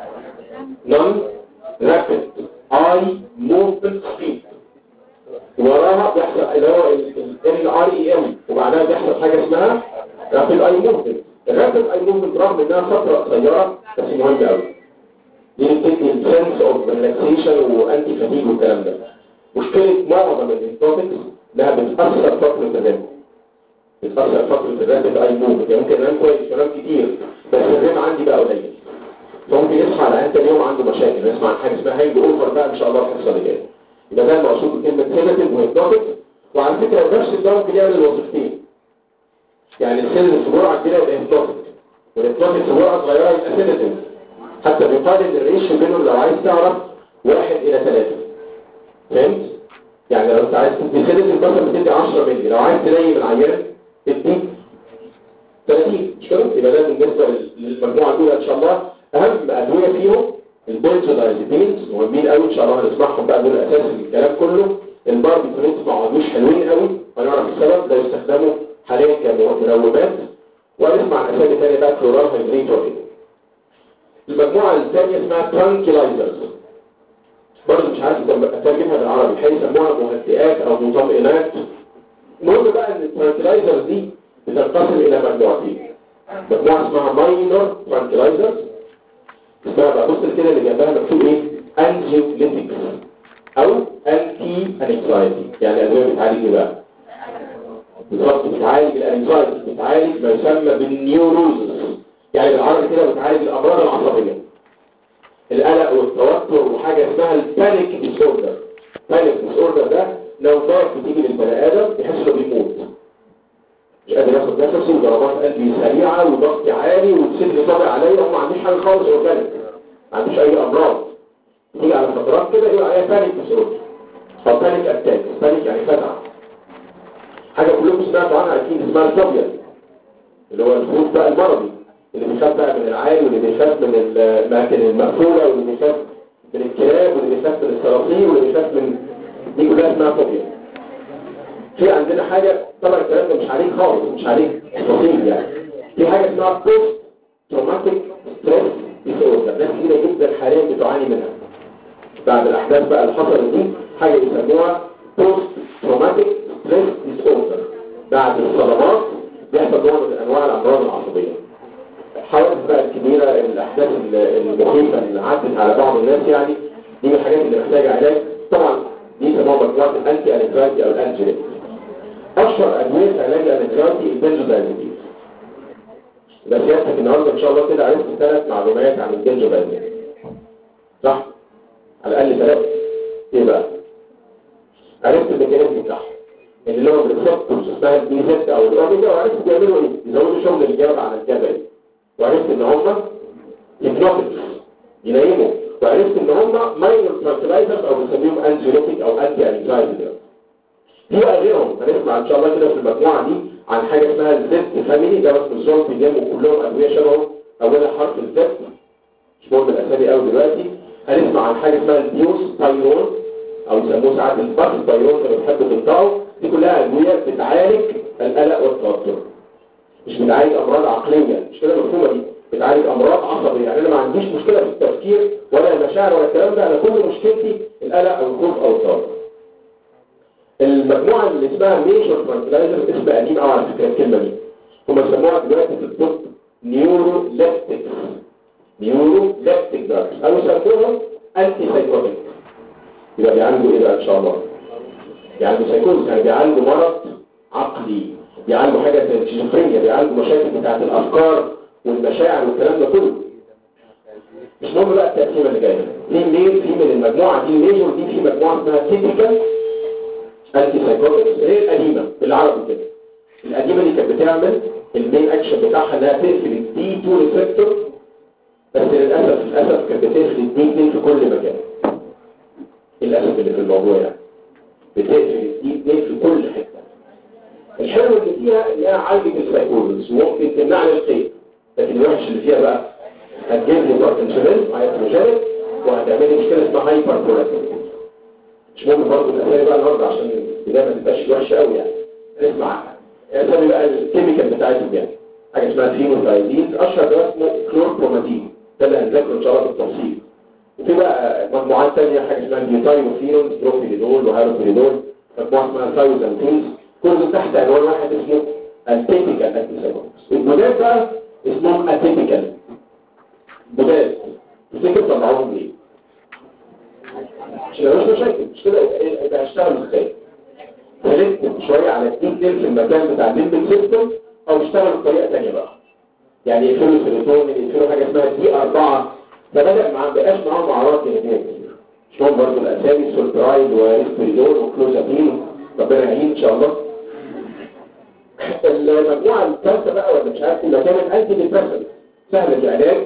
Speaker 1: نون رابيد اي موفمنت سبيد وراها بيحصل اللي هو ال ار اي ام وبعدها بيحصل حاجه اسمها رابيد اي موفمنت الرابيد اي موفمنت رغم انها فتره قصيره بس مهمه قوي دي بتدي سنس اوف ريلاكسيشن وانتي فاتيج والكلام ده مشكله معظم الهيبنوتكس انها بتاثر فتره الريم بتاثر فتره الرابيد اي موفمنت يعني ممكن انام كويس وانام كتير بس الريم عندي بقى قليل فممكن يصحى على انت اليوم عنده مشاكل نسمع عن حاجه اسمها هانج اوفر بقى ان شاء الله الحصه اللي جايه يبقى ده المقصود بكلمه سيداتيف وهيبنوتكس وعلى فكره نفس الدواء ممكن يعمل وظيفتين يعني السيداتيف في جرعه كبيره يبقى هيبنوتكس والهيبنوتكس في جرعه صغيره يبقى سيداتيف حتى بيقال ان الريشيو بينهم لو عايز تعرف واحد الى ثلاثة فهمت؟ يعني لو انت عايز تدي سيداتيف مثلا بتدي 10 مللي لو عايز تنيم العيان تدي 30 مش كده؟ يبقى ده بالنسبه للمجموعه الاولى ان شاء الله اهم ادويه فيهم البنزودايزيبينز مهمين قوي ان شاء الله هنسمعهم بقى دول اساس الكلام كله الباربيتونيت ما عادوش حلوين قوي وهنعرف السبب ده يستخدموا حاليا كمنومات وهنسمع عن اسامي ثانيه بقى كلورال هيدريت وكده المجموعه الثانيه اسمها ترانكيلايزرز برضه مش عارف اترجمها بالعربي الحقيقه يسموها مهدئات او مطمئنات المهم بقى ان الترانكيلايزرز دي بتنقسم الى مجموعتين مجموعه اسمها ماينور ترانكلايزرز اسمها بقى بص كده اللي جنبها مكتوب ايه انجيوليتكس او انتي انكزايتي يعني ادويه بتعالج ايه بقى بالظبط بتعالج الانكزايتي بتعالج ما يسمى بالنيوروزس يعني بالعربي كده بتعالج الامراض العصبيه القلق والتوتر وحاجه اسمها البانيك ديس اوردر بانيك ديس اوردر ده نوبات بتيجي للبني ادم يحس انه بيموت مش قادر ياخد نفسه وضربات قلبي سريعه وضغط عالي والسن طابع عليا وما عنديش حاجه خالص اورجانيك ما عنديش اي امراض تيجي على فترات كده يقول عليها بانيك ديس اوردر او بانيك اتاك بانيك يعني فزع حاجه كلكم سمعتوا عنها اكيد اسمها الفوبيا اللي هو الخوف بقى المرضي اللي بيخاف بقى من العالي واللي بيخاف من الاماكن المقفوله واللي بيخاف من الكلاب واللي بيخاف من الصراصير واللي بيخاف من دي كلها اسمها فوبيا في عندنا حاجه طبعا الكلام ده مش عليك خالص مش عليك تفاصيل يعني في حاجه اسمها بوست تروماتيك ستريس ديس اوردر ناس كتير جدا حاليا بتعاني منها بعد الاحداث بقى اللي حصلت دي حاجه يسموها بوست تروماتيك ستريس ديس اوردر بعد الصدمات بيحصل نوع من انواع الامراض العصبيه الحوادث بقى الكبيره الاحداث المخيفه اللي عدت على بعض الناس يعني دي من الحاجات اللي محتاجه علاج طبعا دي يسموها مجموعه الانتي انكزايتي او الانجليك اشهر ادويه علاج الانكزايتي البنزودايزيبينز بس سيادتك النهارده ان شاء الله كده عرفت ثلاث معلومات عن البنزودايزيبينز صح على الاقل ثلاث ايه بقى عرفت الميكانيزم بتاعهم اللي هو بالريسبتورز اسمها البي زد او الاوميجا وعرفت بيعملوا ايه يزودوا شغل الجبل على الجبل وعرفت ان هم هيبنوتكس ينيموا وعرفت ان هم ماينور ترانكلايزرز او بنسميهم انجيوليتيك او انتي انكزايتي في بقى غيرهم هنسمع ان شاء الله كده في المجموعه دي عن حاجه اسمها الزد فاميلي ده اسمه الزون بيجيم وكلهم ادويه شبهه اولها حرف الزد مش مهم الاسامي قوي دلوقتي هنسمع عن حاجه اسمها البيوس بايرون او يسموه ساعات الباس بايرون لما بتحبوا تنطقوا دي كلها ادويه بتعالج القلق والتوتر مش بتعالج امراض عقليه مش كده مفهومه دي بتعالج امراض عصبيه يعني انا ما عنديش مشكله في التفكير ولا المشاعر ولا الكلام ده انا كل مشكلتي القلق او الخوف او التوتر المجموعه اللي اسمها ميجر ترانكلايزر اسم قديم قوي على فكره الكلمه دي هم سموها دلوقتي في الطب نيورو ليبتكس نيورو ليبتك دراجز او يسموها انتي سايكوتيك يبقى بيعالجوا ايه بقى ان شاء الله بيعالجوا سايكوز يعني بيعالجوا مرض عقلي بيعالجوا حاجه زي الشيزوفرينيا بيعالجوا مشاكل بتاعه الافكار والمشاعر والكلام ده كله مش مهم بقى التقسيمه اللي جايه في مين في من المجموعه دي الميجور دي في مجموعه اسمها تيبيكال انتي سايكوتكس هي القديمه بالعربي كده القديمه دي كانت بتعمل المين اكشن بتاعها انها تقفل الدي 2 ريسبتور بس للاسف للاسف كانت بتقفل الدي 2 في كل مكان للاسف اللي في الموضوع يعني بتقفل الدي 2 في كل حته الحلو اللي فيها انها عالجت السايكوزس وممكن تمنعني الخير لكن الوحش اللي فيها بقى هتجيب لي باركنسونيزم هيتروجينيك وهتعمل لي مشكله اسمها هايبر بولاريتي مش مهم برضه الاسامي بقى النهارده عشان البدايه ما تبقاش وحشه قوي يعني نسمع اسامي بقى الكيميكال بتاعتهم يعني حاجه اسمها فينوتايدين اشهر دواء اسمه كلوربروماتين ده اللي هنذاكره ان شاء الله بالتفصيل وفي بقى مجموعات ثانيه حاجه اسمها البيوتايوفينول بروفيليدول وهاروفيليدول مجموعه اسمها ثايوزانتينز كل تحت عنوان واحد اسمه التيبيكال انتيسايكوتكس الجداد بقى اسمهم اتيبيكال جداد تفتكر طلعوهم ليه؟ مش مش مشاكل مش كده يبقى هشتغل ازاي؟ فلت شويه على الديتيل في المكان بتاع الليمبك سيستم او اشتغل بطريقه ثانيه بقى يعني يقفلوا السيروتونين يقفلوا حاجه اسمها دي 4 ده بدا ما بقاش معاهم اعراض جانبيه كتير مش مهم برضه الاسامي سولبرايد وريسبريدول وكلوزابين ربنا يعين ان شاء الله المجموعه الثالثه بقى ولا مش عارف اللي كانت انتي ديبريسنت سهل العلاج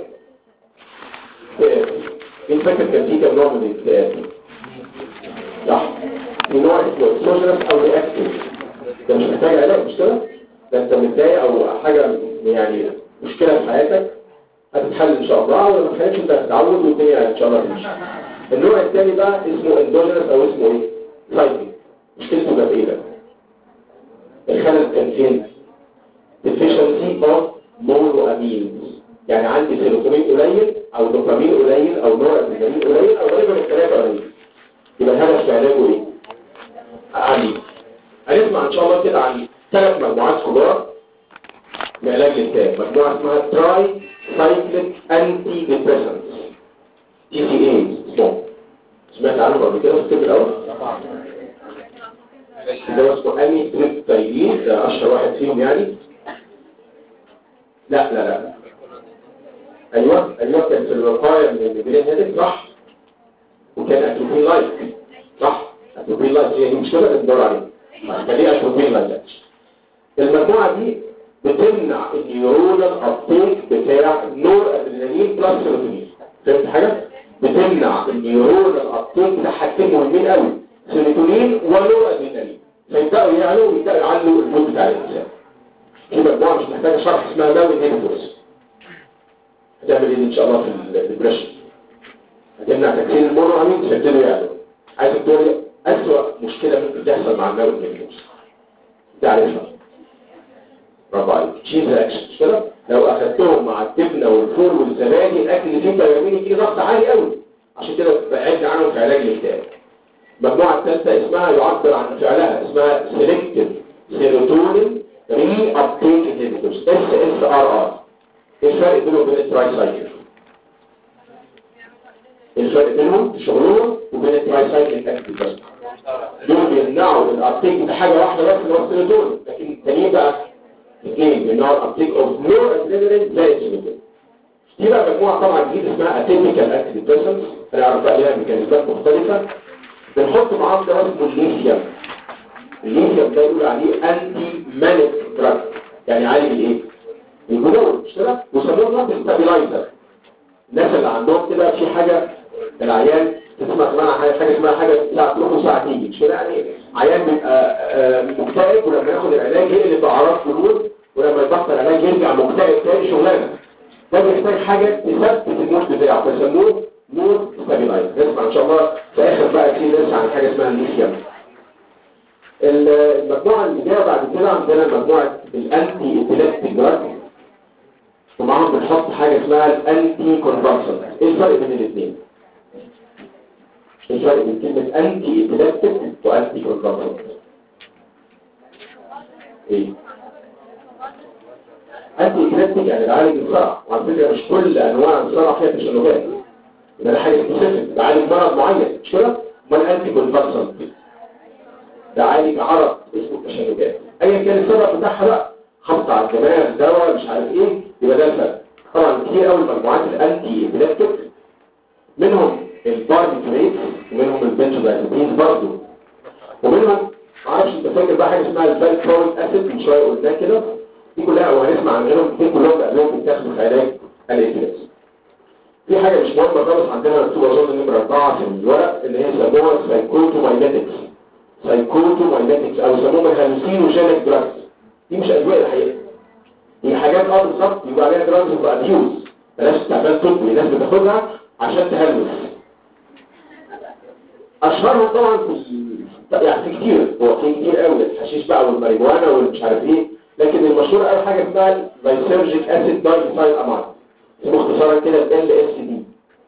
Speaker 1: مين فاكر كان في كام نوع من الاكتئاب صح في نوع اسمه سوجرس او رياكتيف ده مش محتاج علاج مش كده ده انت متضايق او حاجه يعني مشكله في حياتك هتتحل ان شاء الله ولما تحلش انت هتتعود والدنيا ان شاء الله تمشي النوع الثاني بقى اسمه اندوجينس او اسمه ايه سايكل مشكلته كانت ايه ده الخلل كان فين deficiency of monoamines يعني عندي سيروتونين قليل او دوبامين قليل او نوع ادرينالين قليل او غالبا الثلاثه قليل يبقى الهدف في علاجه ايه عالي هنسمع ان شاء الله كده عن ثلاث مجموعات كبار لعلاج الاكتئاب مجموعة اسمها تراي سايكليك انتي ديبريسنتس تي سي اي اسمه سمعت عنه قبل كده في الترم الاول؟ ده اسمه اني تريبتايلين ده اشهر واحد فيهم يعني لا لا لا ايوه ايوه كان في الوقايه من البرين هيدك صح وكان اتروبين لايت صح اتروبين لايت هي دي مشكله بندور عليها كان ليه اتروبين لايت المجموعه دي بتمنع النيورونال ابتيك بتاع نور ادرينالين بلس سيروتونين فهمت حاجه بتمنع النيورونال ابتيك بتاع حاجتين مهمين قوي سيروتونين ونور ادرينالين فيبداوا يعلوا ويبداوا يعلوا المود بتاع الانسان في مجموعه مش محتاجه شرح اسمها ماوي هيبتوس هتعمل ايه ان شاء الله في الدبريشن هتمنع تكسير المونوامين تبتدوا يعلوا عايز تقول اسوأ مشكله ممكن تحصل مع الماوي هيبتوس تعرفها برافو عليك تشيز اكشن مش كده لو اخدتهم مع الجبنه والفول والزبادي الاكل اللي فيه فيتامين فيه ضغط عالي قوي عشان كده بعدنا عنهم في علاج الاكتئاب المجموعه الثالثه اسمها يعبر عن فعلها اسمها سيلكتيف سيروتونين ري ابتيك انهبيتورز اس اس ار ار ايه الفرق بينهم وبين التراي سايكل ايه الفرق بينهم في شغلهم وبين التراي سايكل اكتيف بس دول بيمنعوا الابتيك بحاجه واحده بس اللي هو السيروتونين لكن التانيين بقى اثنين بيمنعوا الابتيك اوف نور ادرينالين زي السيروتونين دي بقى مجموعه طبعا جديده اسمها اتيبيكال اكتيف بيرسونز هنعرف بقى ليها ميكانيزمات مختلفه بنحط معاهم ده اسمه الليثيوم الليثيوم ده يقول عليه انتي مانيك دراج يعني عالج الايه الجنون مش كده وسموه نوت ستابيلايزر الناس اللي عندهم كده في حاجه العيان تسمع اسمها حاجه حاجه اسمها حاجه ساعه تروح وساعه تيجي مش كده يعني عيان بيبقى آه، مكتئب ولما ياخد العلاج يقلب باعراض جنون ولما يبطل العلاج يرجع مكتئب تاني شغلانه ده بيحتاج حاجه تثبت الموت بتاعه فيسموه مود ستابيلايزر نسمع ان شاء الله في اخر بقى كتير نسمع عن حاجه اسمها الليثيوم المجموعه اللي جايه بعد كده عندنا مجموعه الانتي ابيليبتيك دراج ومعاهم بنحط حاجه اسمها الانتي كونفرسنت ايه الفرق بين الاثنين ايه الفرق بين كلمه انتي ابيليبتيك وانتي كونفرسنت ايه انتي ابيليبتيك يعني بيعالج الصرع وعلى فكره مش كل انواع الصرع فيها تشنجات ده حاجه سبيسيفيك بيعالج مرض معين مش كده امال الانتي كونفرسنت ده عالج عرض اسمه التشنجات ايا كان السبب بتاعها بقى خبط على الدماغ دواء مش عارف ايه يبقى ده الفرق طبعا كتير قوي المجموعات الانتي ابيليبتيك منهم الباربيتريت ومنهم البنزودايزابين برضه ومنهم معرفش انت فاكر بقى حاجه اسمها الفالبرويك اسيد من شويه قلناه كده دي كلها وهنسمع عن غيرهم دي كلهم بقى بيتاخدوا في علاج الابيليبسي في حاجه مش مهمه خالص عندنا مكتوبه اظن نمره 4 في الورق اللي هي سموها سايكوتومايليتكس سايكوتومايليتكس او يسموها هالوسينوجينيك دراجز دي مش ادويه الحقيقه دي حاجات اه بالظبط يبقى عليها دراجز وابيوز بلاش استعمال طبي الناس بتاخدها عشان تهلوس اشهرهم طبعا في يعني في كتير هو في كتير قوي الحشيش بقى والماريجوانا والمش عارف ايه لكن المشهور قوي حاجه اسمها اللايسيرجيك اسيد دايسايل امايد اسمه اختصارا كده ال اس دي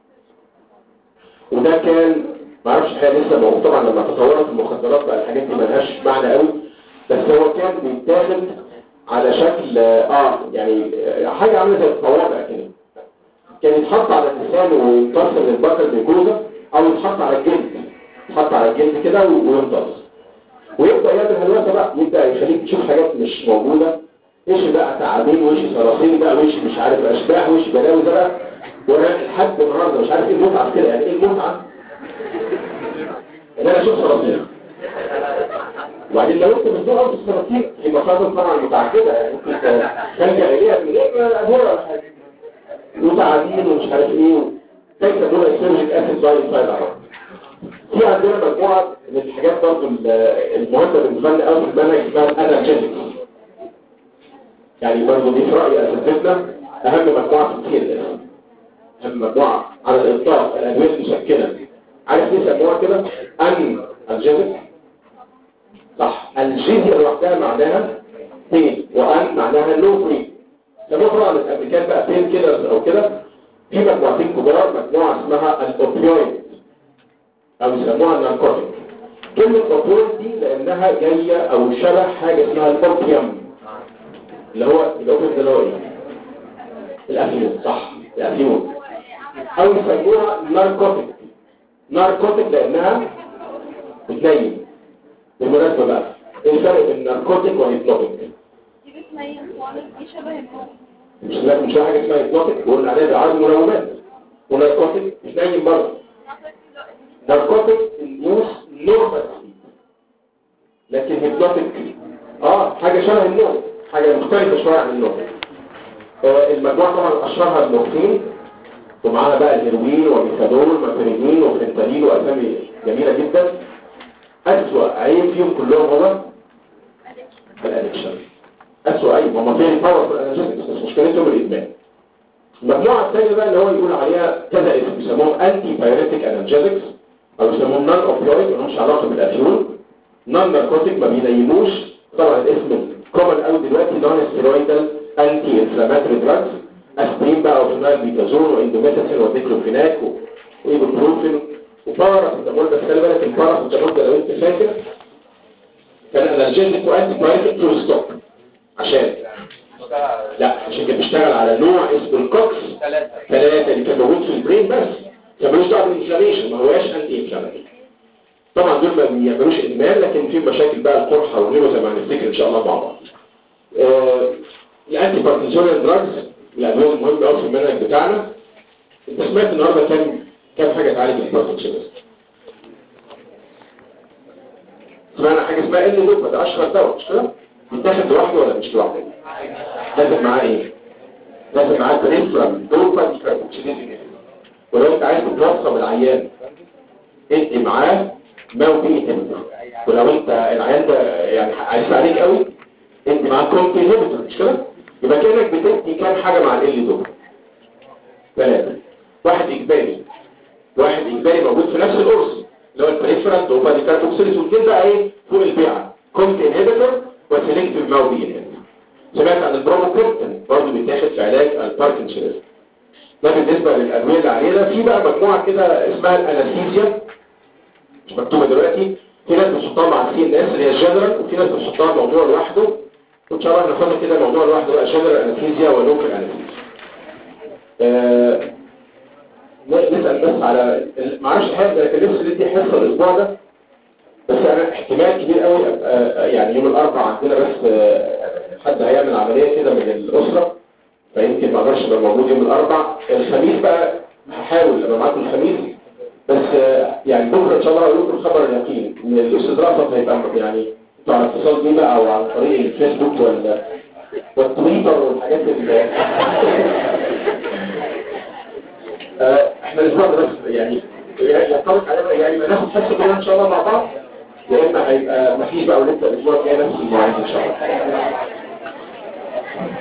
Speaker 1: وده كان ما اعرفش الحقيقه لسه موجود طبعا لما تطورت المخدرات بقى الحاجات دي ملهاش معنى قوي بس هو كان بيتاخد على شكل اه يعني حاجه عامله زي الطوابع كده كان يتحط على اللسان ويمتص للبطل بالجوزه او يتحط على الجلد يتحط على الجلد كده ويمتص ويبدا يعمل هلوسه بقى يبدا يخليك تشوف حاجات مش موجوده ايش بقى تعابين وايش صراصير بقى وايش مش عارف اشباح وايش بلاوي ده بقى وانا لحد النهارده مش عارف ايه المتعه في كده يعني ايه المتعه ان انا اشوف صراصير وبعدين لو انت بتدور على الصراصير في مصادر طبعا متعدده يعني ممكن تلجا اليها من غير ادوار ولا حاجه وتعابين ومش عارف ايه كيف دول السيرجيك اسيد باي سايد في عندنا مجموعه من الحاجات برضه المهمه بالنسبه لنا قوي في المنهج اسمها الانرجيتكس يعني برضه دي في رأيي أساتذتنا أهم مجموعة في الكير أهم مجموعة على الإطلاق الأدوية المسكنة عارف ليه سموها كده؟ أن الجزء صح الجزء لوحدها معناها بين وأن معناها لو فري سموها طبعا الأمريكان بقى بين كده أو كده في مجموعتين كبار مجموعة اسمها الأوبيويد أو يسموها الناركوتيك كلمة أوبيويد دي لأنها جاية أو شبه حاجة اسمها الأوبيوم اللي هو الاوبيويد ده اللي هو ايه الافيون صح الافيون او يسموها ناركوتيك ناركوتيك لانها بتنيم بالمناسبه بقى ايه الفرق بين ناركوتيك وهيبنوتيك
Speaker 3: دي بتنيم خالص دي شبه النوم
Speaker 1: مش لازم مش حاجه اسمها هيبنوتيك وقلنا عليها بالعرض منومات وناركوتيك بتنيم برضه ناركوتيك النيوز نورمال لكن هيبنوتيك اه حاجه شبه النوم حاجه مختلفه شويه عن النوم آه المجموعه طبعا اشهرها المورفين ومعاها بقى الهيروين وميثادون وميثامين وفنتانيل واسامي جميله جدا اسوأ عيب فيهم كلهم هو الادكشن اسوأ عيب هم فين باور في الانرجيتكس بس مشكلتهم الادمان المجموعه الثانيه بقى اللي هو يقول عليها كذا اسم بيسموهم انتي بايريتيك انرجيتكس او بيسموهم نون اوبيويد ما لهمش علاقه بالافيون نون ناركوتيك ما بينيموش طبعا الاسم الكومن قوي دلوقتي نون ستيرويدال انتي انفلاماتوري دراجز اسبرين بقى وفينال بيتازون واندوميتاسين وديكلوفيناك وايبوبروفين وباراسيتامول بس خلي بالك الباراسيتامول ده لو انت فاكر كان انرجيتيك وانتي بايريتيك فول ستوب عشان لا عشان كان بيشتغل على نوع اسمه الكوكس ثلاثة اللي كان موجود في البرين بس كان ملوش دعوه بالانفلاميشن ما هواش انتي انفلاماتوري طبعا دول ما بيعملوش ادمان لكن في مشاكل بقى القرحه وغيره زي ما هنفتكر ان شاء الله مع بعض آه الانتي باركنسونيان دراجز الادويه المهمه قوي في المنهج بتاعنا انت سمعت النهارده كام كام حاجه تعالج الباركنسونيان سمعنا حاجه اسمها ال دوبا ده اشهر دواء مش كده بيتاخد لوحده ولا مش لوحده لازم معاه ايه لازم معاه بريفرال دوبا دي كاربوكسيليز ولو انت عايز تتوصى بالعيان ادي معاه موبي ولو انت العيان ده يعني عايز عليك قوي ادي معاه كومبي انهبيتور مش كده يبقى كانك بتدي كام حاجه مع ال دوبا ثلاثه واحد اجباري واحد اجباري موجود في نفس القرص اللي هو البريفرال دوبا دي كاربوكسيليز واثنين بقى ايه فوق البيعه كومبي انهبيتور وسيلكتيف موبي انهبيتور سمعت عن البروموكريبتين برضه بيتاخد في علاج الباركنسونيزم ده بالنسبة للأدوية اللي علينا في بقى مجموعة كده اسمها الأنستيزيا مش مكتوبة دلوقتي في ناس بتحطها مع السي ان اس اللي هي الجنرال وفي ناس بتحطها موضوع لوحده وان شاء الله هناخدها كده موضوع لوحده بقى جنرال انستيزيا ولوكال انستيزيا آه نسأل بس على معرفش الحقيقة ده كان نفسي ندي حصة الأسبوع ده بس أنا احتمال كبير قوي أبقى يعني يوم الأربعاء عندنا بس حد هيعمل عملية كده من الأسرة فيمكن ما اقدرش ابقى موجود يوم الاربع الخميس بقى هحاول ابقى معاكم الخميس بس يعني بكره ان شاء الله اقول لكم خبر اليقين ان الاستاذ رأفت هيبقى يعني انتوا على اتصال بيه بقى او عن طريق الفيسبوك ولا والتويتر والحاجات اللي احنا الاسبوع ده بس يعني ينطبق علينا يعني يبقى ناخد حصه كده ان شاء الله مع بعض يا اما هيبقى مفيش بقى ولسه الاسبوع الجاي نفس المواعيد ان شاء الله